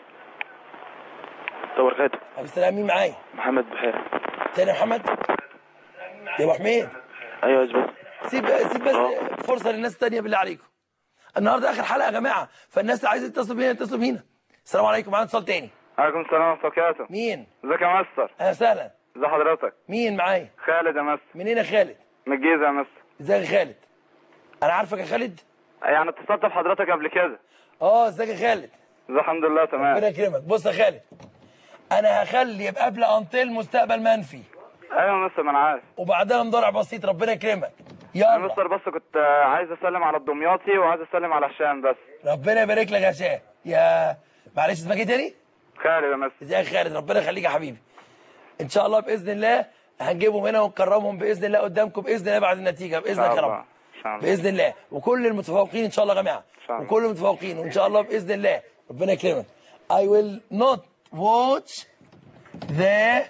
Speaker 3: وبركاته
Speaker 1: طب السلام مين معايا
Speaker 3: محمد بحير
Speaker 1: تاني يا محمد يا ابو حميد
Speaker 3: ايوه بس
Speaker 1: سيب سيب بس فرصه للناس التانيه بالله عليكم النهارده اخر حلقه يا جماعه فالناس اللي عايزه تتصل بينا يتصلوا بينا السلام عليكم معانا اتصال تاني
Speaker 3: عليكم السلام ورحمه الله وبركاته
Speaker 1: مين
Speaker 3: ازيك يا مستر
Speaker 1: اهلا وسهلا
Speaker 3: ازي حضرتك
Speaker 1: مين معايا
Speaker 3: خالد يا مستر
Speaker 1: منين يا خالد
Speaker 3: من الجيزه يا مستر
Speaker 1: ازيك يا خالد انا عارفك يا خالد
Speaker 3: يعني اتصلت بحضرتك قبل كده
Speaker 1: اه ازيك يا خالد
Speaker 3: ازي الحمد لله تمام
Speaker 1: ربنا يكرمك بص يا خالد انا هخلي يبقى قبل انطيل مستقبل منفي
Speaker 3: ايوه يا مستر ما انا عارف
Speaker 1: وبعدها مضارع بسيط ربنا يكرمك
Speaker 3: يا
Speaker 1: يلا
Speaker 3: مستر بس كنت آه، عايز اسلم على الدمياطي وعايز اسلم على هشام بس
Speaker 1: ربنا يبارك لك يا هشام يا معلش اسمك ايه تاني؟
Speaker 3: خالد يا مستر
Speaker 1: ازيك يا خالد ربنا يخليك يا حبيبي ان شاء الله باذن الله هنجيبهم هنا ونكرمهم باذن الله قدامكم باذن الله بعد النتيجه باذنك يا
Speaker 3: الله.
Speaker 1: رب
Speaker 3: ان شاء الله
Speaker 1: باذن الله وكل المتفوقين ان شاء الله يا جماعه
Speaker 3: شاء الله.
Speaker 1: وكل المتفوقين وان شاء الله باذن الله ربنا يكرمك I will not watch the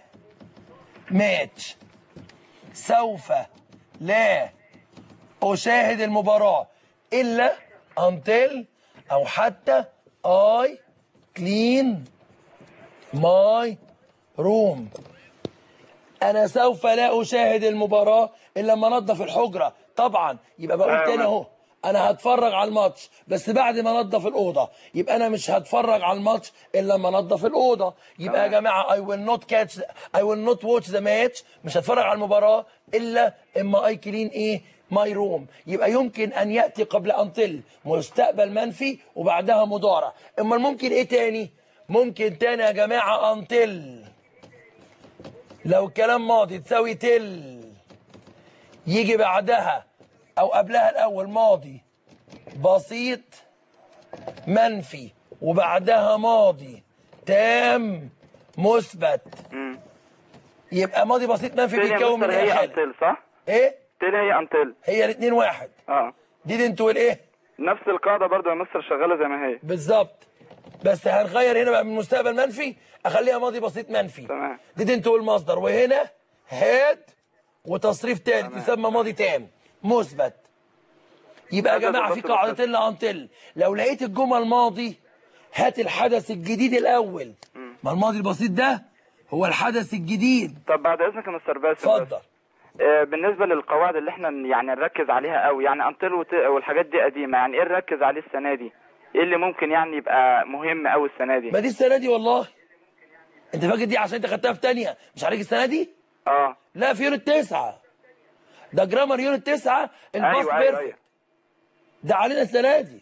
Speaker 1: match سوف لا أشاهد المباراة إلا until أو حتى I clean my room أنا سوف لا أشاهد المباراة إلا لما أنظف الحجرة طبعا يبقى بقول
Speaker 3: أيوة.
Speaker 1: تاني أهو أنا هتفرج على الماتش بس بعد ما أنظف الأوضة يبقى أنا مش هتفرج على الماتش إلا لما أنظف الأوضة يبقى يا جماعة I will not catch I will not watch the match مش هتفرج على المباراة إلا إما I clean إيه ماي روم يبقى يمكن ان ياتي قبل انطل مستقبل منفي وبعدها مضارع اما ممكن ايه تاني ممكن تاني يا جماعه انطل لو الكلام ماضي تساوي تل يجي بعدها او قبلها الاول ماضي بسيط منفي وبعدها ماضي تام مثبت يبقى ماضي بسيط منفي
Speaker 3: تاني يا
Speaker 1: بيتكون من
Speaker 3: مستر
Speaker 1: ايه
Speaker 3: هي
Speaker 1: يا خالد
Speaker 3: انتل صح؟
Speaker 1: ايه
Speaker 3: تاني هي انتل
Speaker 1: هي الاثنين واحد
Speaker 3: اه
Speaker 1: دي انت والايه
Speaker 3: نفس القاعده برضه يا مستر شغاله زي ما هي
Speaker 1: بالظبط بس هنغير هنا بقى من مستقبل منفي اخليها ماضي بسيط منفي
Speaker 3: تمام.
Speaker 1: دي انت والمصدر وهنا هاد وتصريف ثالث يسمى ماضي تام مثبت يبقى يا
Speaker 3: هذا
Speaker 1: جماعه في
Speaker 3: بالظبط
Speaker 1: قاعدتين لانتل لو لقيت الجمل ماضي هات الحدث الجديد الاول ما الماضي البسيط ده هو الحدث الجديد
Speaker 3: طب بعد اذنك يا مستر باسم بس.
Speaker 1: اتفضل
Speaker 3: آه، بالنسبه للقواعد اللي احنا يعني نركز عليها قوي يعني انتل وت- والحاجات دي قديمه يعني ايه نركز عليه السنه دي ايه اللي ممكن يعني يبقى مهم قوي السنه دي
Speaker 1: ما دي السنه دي والله انت فاكر دي عشان انت خدتها في تانية مش عليك السنه دي
Speaker 3: اه
Speaker 1: لا في يونت تسعة ده جرامر يونت تسعة الباست
Speaker 3: ايوه ايوه
Speaker 1: بيرفكت
Speaker 3: ايوه
Speaker 1: ده علينا السنة دي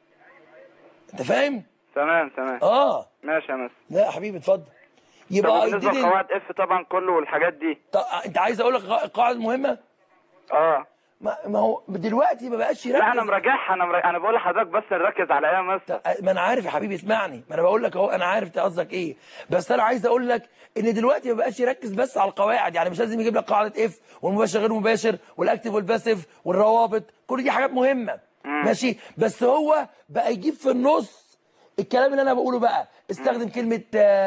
Speaker 1: انت فاهم؟
Speaker 3: تمام تمام
Speaker 1: اه
Speaker 3: ماشي يا مستر
Speaker 1: لا يا حبيبي اتفضل
Speaker 3: طب
Speaker 1: يبقى I
Speaker 3: بالنسبه
Speaker 1: didn't
Speaker 3: لقواعد اف طبعا كله والحاجات دي
Speaker 1: طب انت عايز اقول لك قاعدة مهمة؟
Speaker 3: اه
Speaker 1: ما, ما هو دلوقتي ما بقاش
Speaker 3: لا انا
Speaker 1: يركز
Speaker 3: مراجعها انا مرا... انا بقول لحضرتك بس نركز على ايه يا مستر
Speaker 1: ما انا عارف يا حبيبي اسمعني ما انا بقول لك اهو انا عارف انت قصدك ايه بس انا عايز اقول لك ان دلوقتي ما بقاش يركز بس على القواعد يعني مش لازم يجيب لك قاعده اف والمباشر غير مباشر والاكتف والباسيف والروابط كل دي حاجات مهمه ماشي بس هو بقى يجيب في النص الكلام اللي انا بقوله بقى استخدم كلمه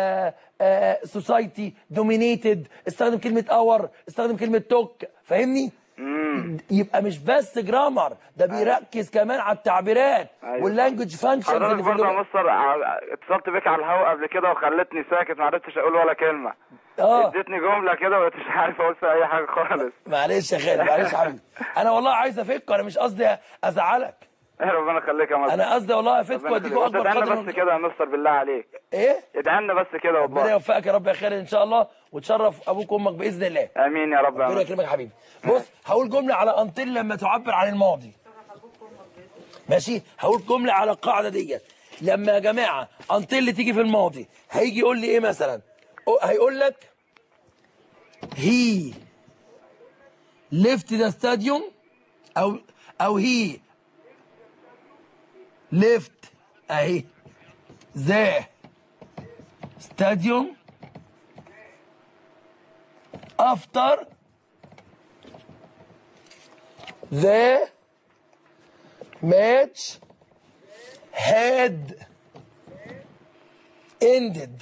Speaker 1: سوسايتي دومينيتد استخدم كلمه اور استخدم كلمه توك فاهمني يبقى مش بس جرامر ده بيركز كمان على التعبيرات
Speaker 3: أيوة.
Speaker 1: واللانجوج فانكشنز
Speaker 3: حضرتك
Speaker 1: اللي في
Speaker 3: برضه يا
Speaker 1: اللغه
Speaker 3: مستر ع- اتصلت بيك على الهواء قبل كده وخلتني ساكت ما عرفتش اقول ولا كلمه
Speaker 1: اه
Speaker 3: اديتني جمله كده ومش عارف اقول فيها اي حاجه خالص
Speaker 1: معلش يا خالد معلش يا حبيبي انا والله عايز افك انا مش قصدي ازعلك
Speaker 3: إيه ربنا يخليك يا مستر
Speaker 1: انا قصدي والله افيدكم
Speaker 3: ربنا
Speaker 1: واديكم
Speaker 3: يخليك.
Speaker 1: اكبر
Speaker 3: ادعي لنا
Speaker 1: قدر
Speaker 3: بس
Speaker 1: من-
Speaker 3: كده يا مستر بالله عليك
Speaker 1: ايه
Speaker 3: ادعي لنا بس كده
Speaker 1: ربنا
Speaker 3: والله
Speaker 1: يوفقك يا رب يا خالد ان شاء الله وتشرف ابوك وامك باذن الله
Speaker 3: امين يا رب يا
Speaker 1: ربنا
Speaker 3: مستر.
Speaker 1: يكرمك يا حبيبي بص هقول جمله على انطل لما تعبر عن الماضي ماشي هقول جمله على القاعده ديت لما يا جماعه انتل تيجي في الماضي هيجي يقول لي ايه مثلا أو- هيقول لك هي left the stadium او او هي left اهي ذا stadium after the match had ended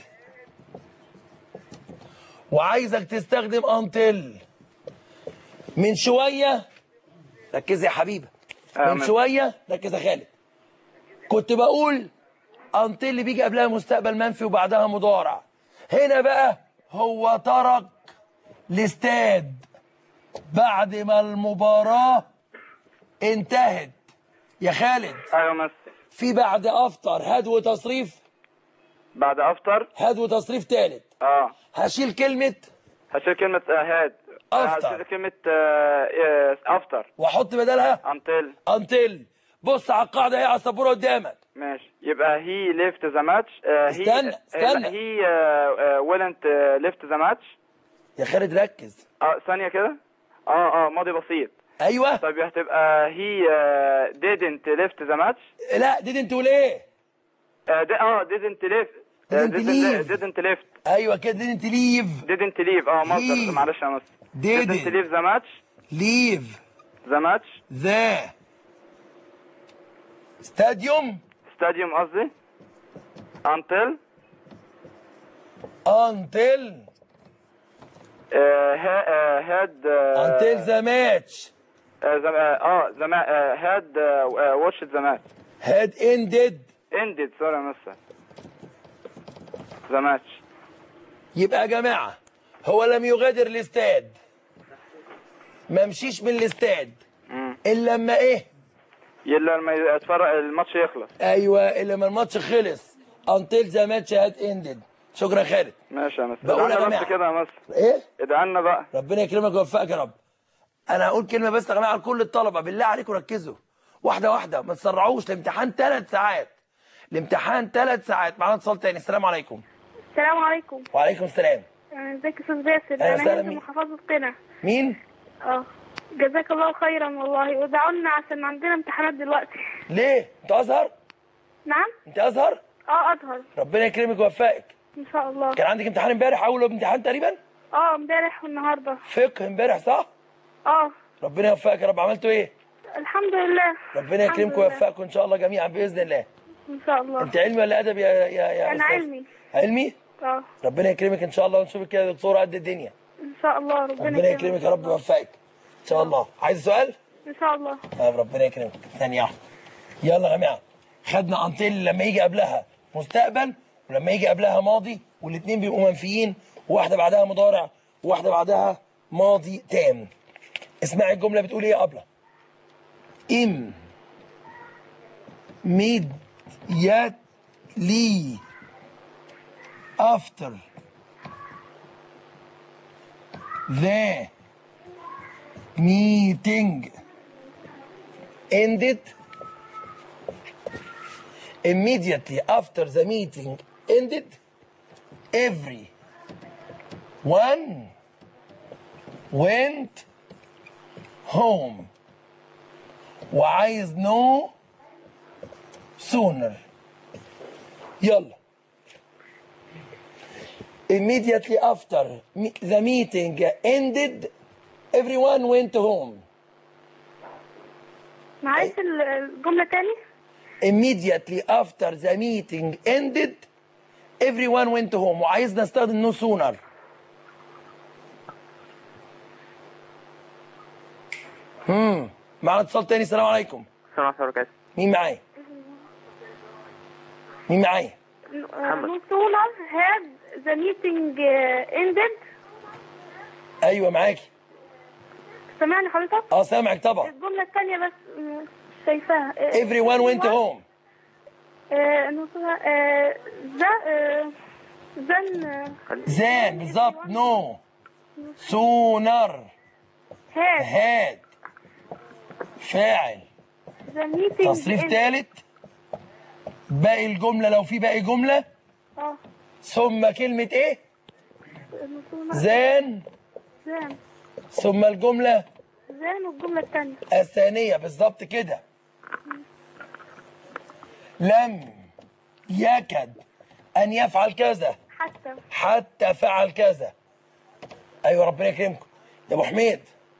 Speaker 1: وعايزك تستخدم until من شوية ركز يا حبيبة من
Speaker 3: آمين.
Speaker 1: شوية ركز يا خالد كنت بقول until اللي بيجي قبلها مستقبل منفي وبعدها مضارع هنا بقى هو ترك الاستاد بعد ما المباراة انتهت يا خالد
Speaker 3: ايوه مس
Speaker 1: في بعد افطر هاد وتصريف
Speaker 3: بعد افطر
Speaker 1: هاد وتصريف تالت
Speaker 3: اه
Speaker 1: هشيل كلمة
Speaker 3: هشيل كلمة آه، هاد
Speaker 1: أفطر.
Speaker 3: هشيل كلمة آه، آه، افتر
Speaker 1: واحط بدلها
Speaker 3: انتل
Speaker 1: انتل بص على القاعدة اهي على السبورة قدامك
Speaker 3: ماشي يبقى هي ليفت ذا ماتش
Speaker 1: استنى، استنى.
Speaker 3: هي ويلنت ليفت ذا ماتش
Speaker 1: يا خالد ركز
Speaker 3: اه ثانية كده اه اه ماضي بسيط
Speaker 1: ايوه
Speaker 3: طيب هتبقى هي didn't left the match
Speaker 1: لا دي انت تقول ايه
Speaker 3: اه د- اه didn't left آه،
Speaker 1: Didn't
Speaker 3: didn't
Speaker 1: leave.
Speaker 3: didn't left
Speaker 1: ايوه كده دي انت ليف
Speaker 3: didn't leave اه
Speaker 1: He
Speaker 3: مصدر معلش يا مصر
Speaker 1: didn't.
Speaker 3: didn't leave the match
Speaker 1: ليف
Speaker 3: the match
Speaker 1: ذا ستاديوم
Speaker 3: stadium قصدي until
Speaker 1: انتل
Speaker 3: آه، ha- آه، had آه،
Speaker 1: انتل ذا ماتش
Speaker 3: آه، the- اه the ma- آه، had آه، آه، watched the match
Speaker 1: هاد اندد
Speaker 3: ended sorry يا مصر the match
Speaker 1: يبقى يا جماعة هو لم يغادر الاستاد ما مشيش من الاستاد
Speaker 3: مم.
Speaker 1: الا لما ايه
Speaker 3: يلا لما يتفرق الماتش يخلص
Speaker 1: ايوه الا لما الماتش خلص until the match had ended شكرا يا خالد
Speaker 3: ماشي يا مصر
Speaker 1: بقول يا
Speaker 3: ادعنا
Speaker 1: جماعة.
Speaker 3: بس كده يا مصر
Speaker 1: ايه
Speaker 3: ادعنا بقى
Speaker 1: ربنا يكرمك ويوفقك يا رب انا هقول كلمه بس يا جماعه لكل الطلبه بالله عليكم ركزوا واحده واحده ما تسرعوش الامتحان ثلاث ساعات الامتحان ثلاث ساعات معانا اتصال تاني السلام عليكم
Speaker 5: السلام عليكم
Speaker 1: وعليكم السلام
Speaker 5: آه، ازيك يا استاذ باسل
Speaker 1: أهلا
Speaker 5: انا
Speaker 1: وسهلا
Speaker 5: هند
Speaker 1: بيك.
Speaker 5: محافظة قنا
Speaker 1: مين
Speaker 5: اه جزاك الله خيرا والله وادعوا لنا عشان عندنا امتحانات دلوقتي
Speaker 1: ليه انت ازهر
Speaker 5: نعم
Speaker 1: انت ازهر
Speaker 5: اه اظهر
Speaker 1: ربنا يكرمك ويوفقك
Speaker 5: ان شاء الله
Speaker 1: كان عندك امتحان امبارح اول امتحان تقريبا
Speaker 5: اه امبارح والنهارده
Speaker 1: فقه امبارح صح
Speaker 5: اه
Speaker 1: ربنا يوفقك يا رب عملتوا ايه
Speaker 5: الحمد لله
Speaker 1: ربنا
Speaker 5: الحمد
Speaker 1: يكرمكم
Speaker 5: لله.
Speaker 1: ويوفقكم ان شاء الله جميعا باذن الله
Speaker 5: ان شاء الله
Speaker 1: انت علمي ولا ادبي يا يا يا
Speaker 5: انا
Speaker 1: أستاذ؟
Speaker 5: علمي
Speaker 1: علمي
Speaker 5: اه
Speaker 1: ربنا يكرمك ان شاء الله ونشوفك كده دكتوره قد الدنيا
Speaker 5: ان شاء الله ربنا,
Speaker 1: ربنا يكرمك يا رب ويوفقك ان شاء الله عايز سؤال
Speaker 5: ان شاء الله
Speaker 1: طيب ربنا يكرمك ثانيه واحده يلا يا جماعه خدنا انطيل لما يجي قبلها مستقبل ولما يجي قبلها ماضي والاثنين بيبقوا منفيين وواحده بعدها مضارع وواحده بعدها ماضي تام اسمعي الجمله بتقول ايه قبلها ام ميد يات لي after the meeting ended immediately after the meeting ended every one went home وعايز no sooner يلا immediately after me- the meeting ended everyone went home
Speaker 5: معلش ال- الجملة تاني
Speaker 1: immediately after the meeting ended everyone went home وعايزنا نستخدم no sooner امم معنا اتصال تاني السلام عليكم
Speaker 4: السلام عليكم ورحمة الله
Speaker 1: مين معايا مين معايا
Speaker 4: محمد.
Speaker 5: no sooner had the meeting uh, ended
Speaker 1: ايوه معاكي
Speaker 5: سامعني حضرتك؟
Speaker 1: اه سامعك طبعا
Speaker 5: الجملة التانية بس م- مش شايفاها آه،
Speaker 1: everyone went home
Speaker 5: آه، no sooner آه، ذا آه، then آه،
Speaker 1: زان بالظبط no sooner
Speaker 5: had
Speaker 1: had فاعل
Speaker 5: the meeting
Speaker 1: تصريف
Speaker 5: ended.
Speaker 1: ثالث باقي الجملة لو في باقي جملة
Speaker 5: اه
Speaker 1: ثم كلمة ايه
Speaker 5: النصوص
Speaker 1: زان
Speaker 5: زان
Speaker 1: ثم الجملة
Speaker 5: زان والجملة التانية
Speaker 1: الثانية بالظبط كده لم يكد أن يفعل كذا
Speaker 5: حتى
Speaker 1: حتى فعل كذا أيوة ربنا يكرمكم يا أبو حميد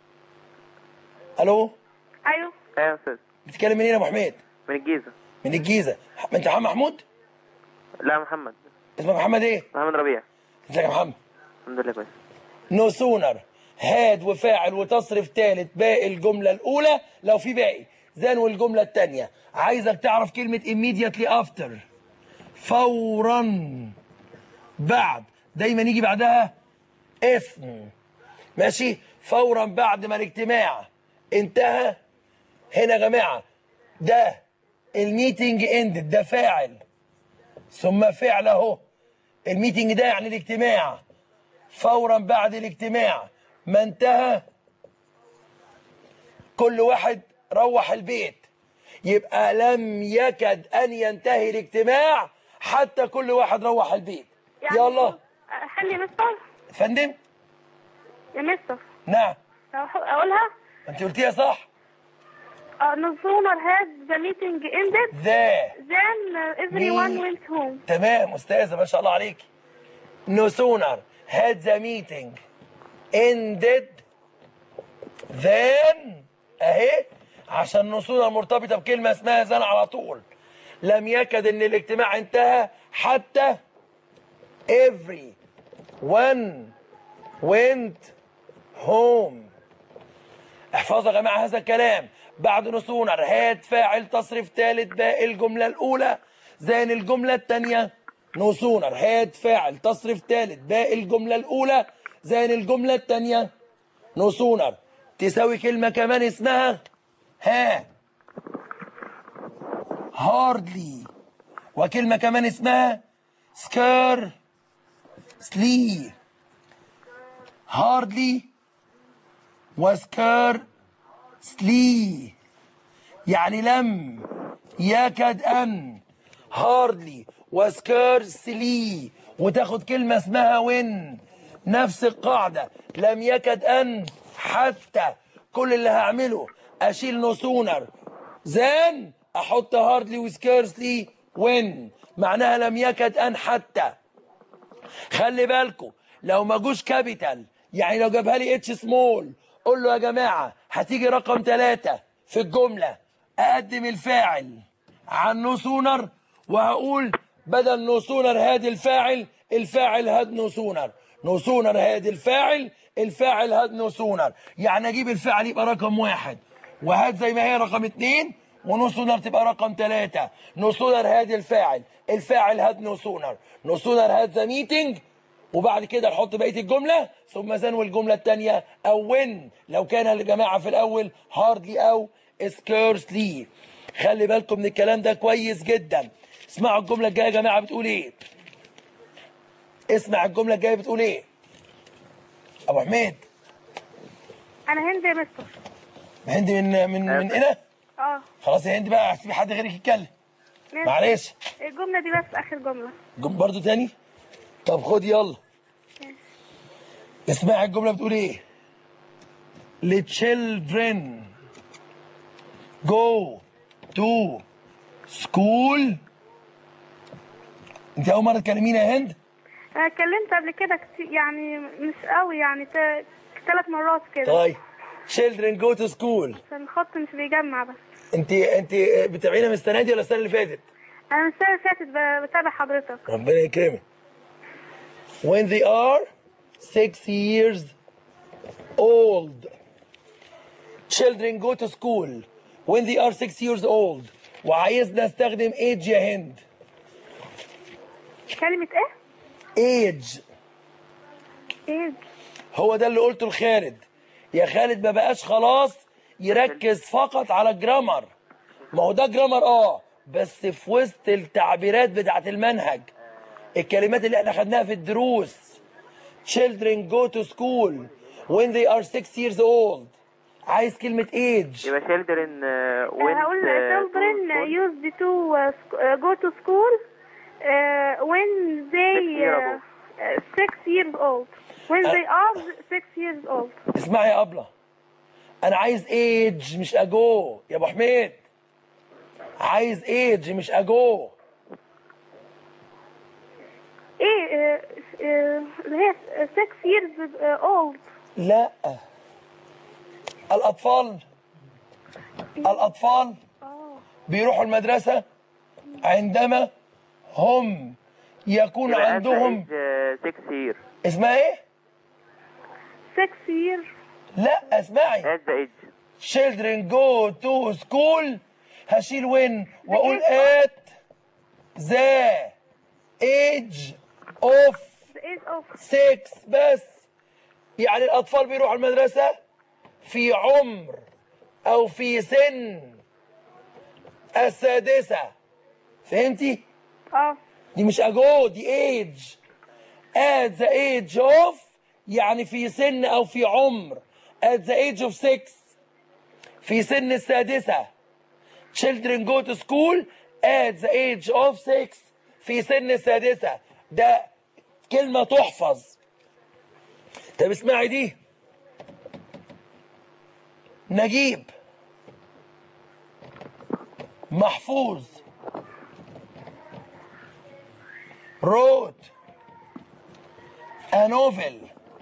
Speaker 1: ألو
Speaker 5: ايوه
Speaker 4: ايوه يا استاذ
Speaker 1: بتتكلم منين يا أبو حميد
Speaker 4: من الجيزه
Speaker 1: من الجيزة أنت محمد محمود
Speaker 4: لا محمد
Speaker 1: اسمك محمد إيه
Speaker 4: محمد ربيع
Speaker 1: ازيك يا محمد
Speaker 4: الحمد لله كويس
Speaker 1: نو سونر هاد وفاعل وتصرف ثالث باقي الجملة الأولى لو في باقي زان والجملة الثانية عايزك تعرف كلمة immediately after فورا بعد دايما يجي بعدها اسم ماشي فورا بعد ما الاجتماع انتهى هنا يا جماعة ده الميتنج اندد ده فاعل ثم فعل اهو الميتنج ده يعني الاجتماع فورا بعد الاجتماع ما انتهى كل واحد روح البيت يبقى لم يكد ان ينتهي الاجتماع حتى كل واحد روح البيت يلا
Speaker 5: خلي مستر
Speaker 1: فندم
Speaker 5: يا مستر
Speaker 1: نعم
Speaker 5: اقولها
Speaker 1: انت قلتيها صح
Speaker 5: Uh, no sooner had the meeting ended
Speaker 1: ذا
Speaker 5: than uh, everyone
Speaker 1: Me.
Speaker 5: went home.
Speaker 1: تمام استاذه ما شاء الله عليك no sooner had the meeting ended then اهي عشان no sooner مرتبطه بكلمه اسمها زان على طول لم يكد ان الاجتماع انتهى حتى every one went home احفظوا يا جماعه هذا الكلام بعد نصونر هات فاعل تصريف ثالث باقي الجمله الاولى زين الجمله الثانيه نصونر هات فاعل تصريف ثالث باقي الجمله الاولى زين الجمله الثانيه نصونر تساوي كلمه كمان اسمها ها هاردلي وكلمه كمان اسمها سكار سلي هاردلي وسكار سلي يعني لم يكد ان هاردلي وسكار سلي وتاخد كلمة اسمها وين نفس القاعدة لم يكد ان حتى كل اللي هعمله اشيل نو سونر زان احط هاردلي وسكارسلي وين معناها لم يكد ان حتى خلي بالكم لو ما جوش كابيتال يعني لو جابها لي اتش سمول قول له يا جماعه هتيجي رقم ثلاثة في الجمله اقدم الفاعل عن نو سونر وهقول بدل نو سونر هاد الفاعل الفاعل هاد نو سونر نو سونر هاد الفاعل الفاعل هاد نو سونر يعني اجيب الفاعل يبقى رقم واحد وهات زي ما هي رقم اتنين ونو سونر تبقى رقم ثلاثة نو سونر هاد الفاعل الفاعل هاد نو سونر نو سونر هاد ذا ميتنج وبعد كده نحط بقيه الجمله ثم زنوا الجمله الثانيه او وين لو كان الجماعه في الاول هاردلي او سكيرسلي خلي بالكم من الكلام ده كويس جدا اسمعوا الجمله الجايه يا جماعه بتقول ايه اسمع الجمله الجايه بتقول ايه ابو حميد
Speaker 5: انا هند يا مستر
Speaker 1: هند من من من هنا
Speaker 5: اه
Speaker 1: خلاص يا هند بقى هسيب حد غيرك يتكلم
Speaker 5: ماشي.
Speaker 1: معلش
Speaker 5: الجملة دي بس اخر جملة
Speaker 1: جم برضو تاني طب خد يلا اسمع الجملة بتقول ايه The children go to school انت اول مرة تكلمينا يا هند
Speaker 5: انا اتكلمت قبل كده كتير يعني مش قوي يعني ثلاث مرات كده
Speaker 1: طيب children go to school
Speaker 5: عشان الخط مش بيجمع بس
Speaker 1: انت انت بتابعينا من السنة دي ولا السنة اللي فاتت
Speaker 5: انا من السنة اللي فاتت ب- بتابع حضرتك
Speaker 1: ربنا يكرمك when they are six years old children go to school when they are six years old وعايزنا استخدم age يا هند
Speaker 5: كلمة ايه؟
Speaker 1: age
Speaker 5: ايه
Speaker 1: هو ده اللي قلته لخالد يا خالد ما بقاش خلاص يركز فقط على الجرامر ما هو ده جرامر اه بس في وسط التعبيرات بتاعت المنهج الكلمات اللي احنا خدناها في الدروس children go to school when they are six years old عايز كلمة age
Speaker 4: يبقى children uh, went
Speaker 5: هقول
Speaker 4: uh, to
Speaker 5: children
Speaker 4: school.
Speaker 5: used to uh, sc- uh, go to school uh, when they
Speaker 4: Six year
Speaker 5: uh,
Speaker 4: old.
Speaker 5: uh, six years old. When
Speaker 1: Uh,
Speaker 5: they are six years old.
Speaker 1: اسمعي يا أبلة أنا عايز age مش أجو يا أبو حميد عايز age مش أجو
Speaker 5: ايه uh, uh, هي six years uh, old.
Speaker 1: لا الأطفال الأطفال
Speaker 5: اه
Speaker 1: بيروحوا المدرسة عندما هم يكون
Speaker 4: يبقى at the
Speaker 1: عندهم
Speaker 4: age, uh, six year.
Speaker 1: اسمها ايه؟
Speaker 5: six years.
Speaker 1: لا اسمعي
Speaker 4: At the age.
Speaker 1: children go to school هشيل وين واقول
Speaker 5: age
Speaker 1: at the age of
Speaker 5: The age of
Speaker 1: six بس يعني الأطفال بيروحوا المدرسة في عمر أو في سن السادسة فهمتي؟
Speaker 5: اه
Speaker 1: دي مش أجو دي age at the age of يعني في سن أو في عمر at the age of six في سن السادسة children go to school at the age of six في سن السادسة ده كلمة تحفظ طب اسمعي دي نجيب محفوظ wrote a novel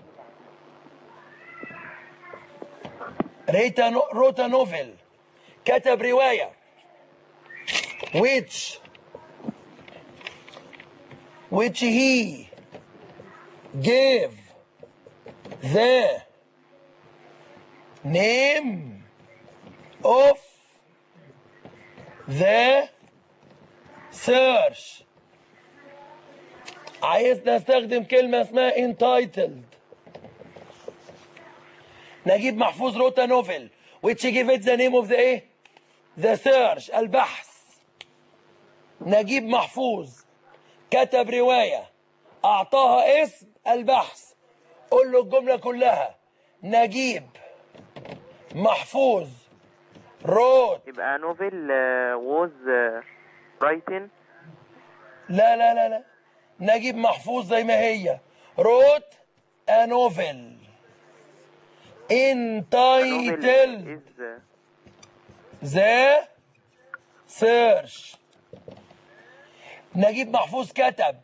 Speaker 1: wrote a, no- wrote a novel كتب رواية which which he gave the name of the search عايز نستخدم كلمة اسمها entitled نجيب محفوظ روتا نوفل which give it the name of the ايه the search البحث نجيب محفوظ كتب رواية أعطاها اسم البحث قول له الجملة كلها نجيب محفوظ wrote
Speaker 4: يبقى novel uh, was uh, written
Speaker 1: لا لا لا لا نجيب محفوظ زي ما هي wrote a novel
Speaker 4: novel
Speaker 1: entitled
Speaker 4: is uh,
Speaker 1: the search نجيب محفوظ كتب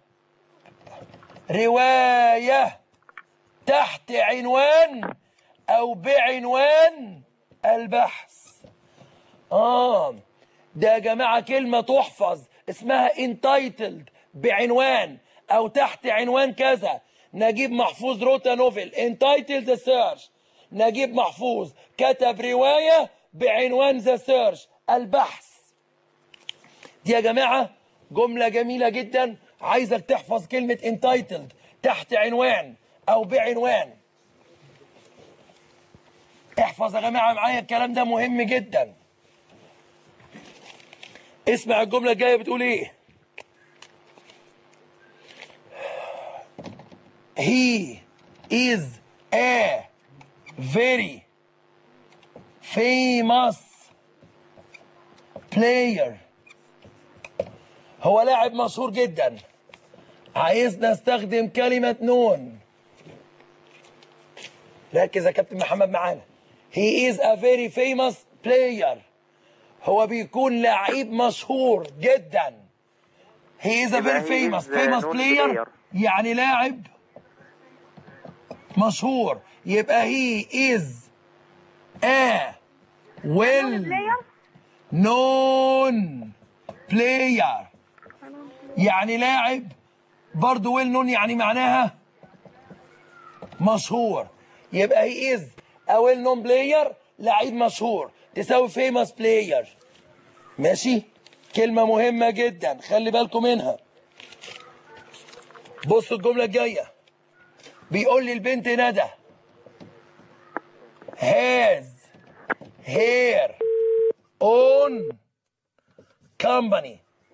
Speaker 1: رواية تحت عنوان أو بعنوان البحث آه ده يا جماعة كلمة تحفظ اسمها entitled بعنوان أو تحت عنوان كذا نجيب محفوظ روتا نوفل entitled the search نجيب محفوظ كتب رواية بعنوان the search البحث دي يا جماعة جملة جميلة جدا عايزك تحفظ كلمة entitled تحت عنوان أو بعنوان احفظ يا جماعة معايا الكلام ده مهم جدا اسمع الجملة الجاية بتقول ايه He is a very famous player هو لاعب مشهور جدا عايزنا نستخدم كلمة نون ركز يا كابتن محمد معانا He is a very famous player هو بيكون لعيب مشهور جدا He is a very
Speaker 4: يبقى he
Speaker 1: famous
Speaker 4: is a
Speaker 1: famous
Speaker 4: known
Speaker 1: player
Speaker 4: player.
Speaker 1: يعني لاعب مشهور يبقى he is a well
Speaker 5: player
Speaker 1: known player يعني لاعب برضه ويل نون يعني معناها مشهور يبقى هي از a well known player لعيب مشهور تساوي famous player ماشي كلمة مهمة جدا خلي بالكم منها بصوا الجملة الجاية بيقول لي البنت ندى has her own company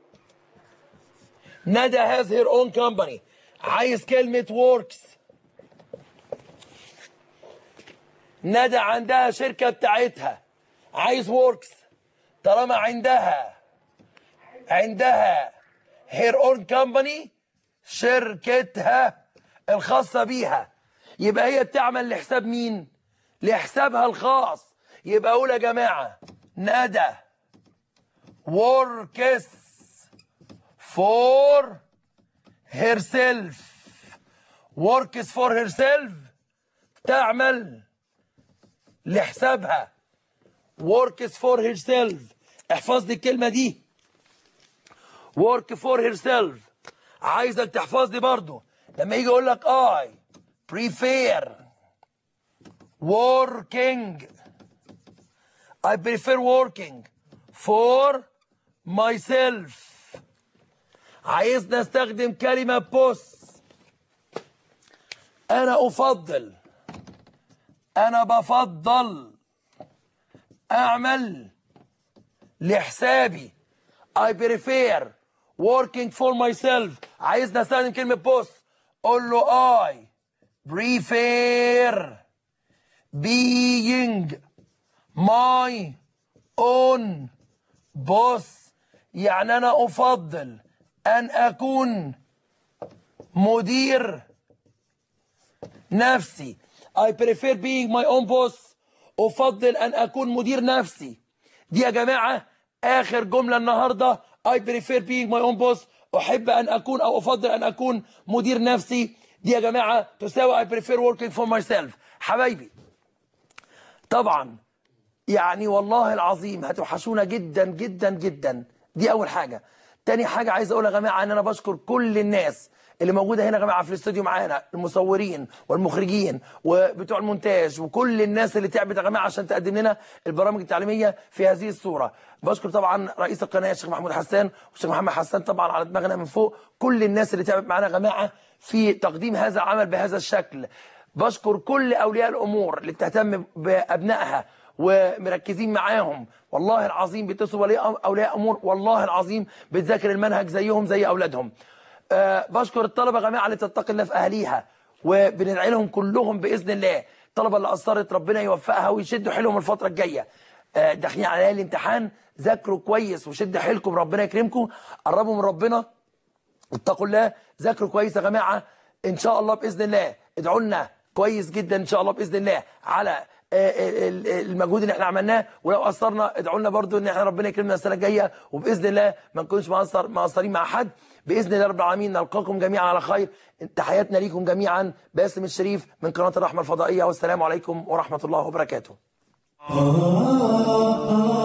Speaker 1: ندى has her own company عايز كلمة works ندى عندها شركة بتاعتها عايز ووركس طالما عندها عندها هير اون كمباني شركتها الخاصة بيها يبقى هي بتعمل لحساب مين لحسابها الخاص يبقى اقول يا جماعة ندى works for herself works for herself تعمل لحسابها works for herself احفظ لي الكلمة دي work for herself عايزك تحفظ لي برضو لما يجي يقول لك I prefer working I prefer working for myself عايزنا استخدم كلمة بوس أنا أفضل أنا بفضل أعمل لحسابي I prefer working for myself عايزنا استخدم كلمة بوس قول له I prefer being my own boss يعني أنا أفضل أن أكون مدير نفسي I prefer being my own boss أفضل أن أكون مدير نفسي دي يا جماعة آخر جملة النهاردة I prefer being my own boss أحب أن أكون أو أفضل أن أكون مدير نفسي دي يا جماعة تساوي I prefer working for myself حبايبي طبعا يعني والله العظيم هتوحشونا جدا جدا جدا دي أول حاجة تاني حاجة عايز أقول يا جماعة إن أنا بشكر كل الناس اللي موجودة هنا يا جماعة في الاستوديو معانا المصورين والمخرجين وبتوع المونتاج وكل الناس اللي تعبت يا جماعة عشان تقدم لنا البرامج التعليمية في هذه الصورة بشكر طبعا رئيس القناة الشيخ محمود حسان والشيخ محمد حسان طبعا على دماغنا من فوق كل الناس اللي تعبت معانا يا جماعة في تقديم هذا العمل بهذا الشكل بشكر كل أولياء الأمور اللي بتهتم بأبنائها ومركزين معاهم والله العظيم بيتصلوا ولي اولياء امور والله العظيم بتذاكر المنهج زيهم زي اولادهم أه بشكر الطلبه يا جماعه اللي تتقي الله في اهاليها وبندعي لهم كلهم باذن الله الطلبه اللي قصرت ربنا يوفقها ويشدوا حيلهم الفتره الجايه أه داخلين على الامتحان ذاكروا كويس وشد حيلكم ربنا يكرمكم قربوا من ربنا اتقوا الله ذاكروا كويس يا جماعه ان شاء الله باذن الله ادعوا لنا كويس جدا ان شاء الله باذن الله على المجهود اللي احنا عملناه ولو قصرنا ادعوا لنا برضو ان احنا ربنا يكرمنا السنه الجايه وباذن الله ما نكونش مقصر مقصرين مع حد باذن الله رب العالمين نلقاكم جميعا على خير تحياتنا ليكم جميعا باسم الشريف من قناه الرحمه الفضائيه والسلام عليكم ورحمه الله وبركاته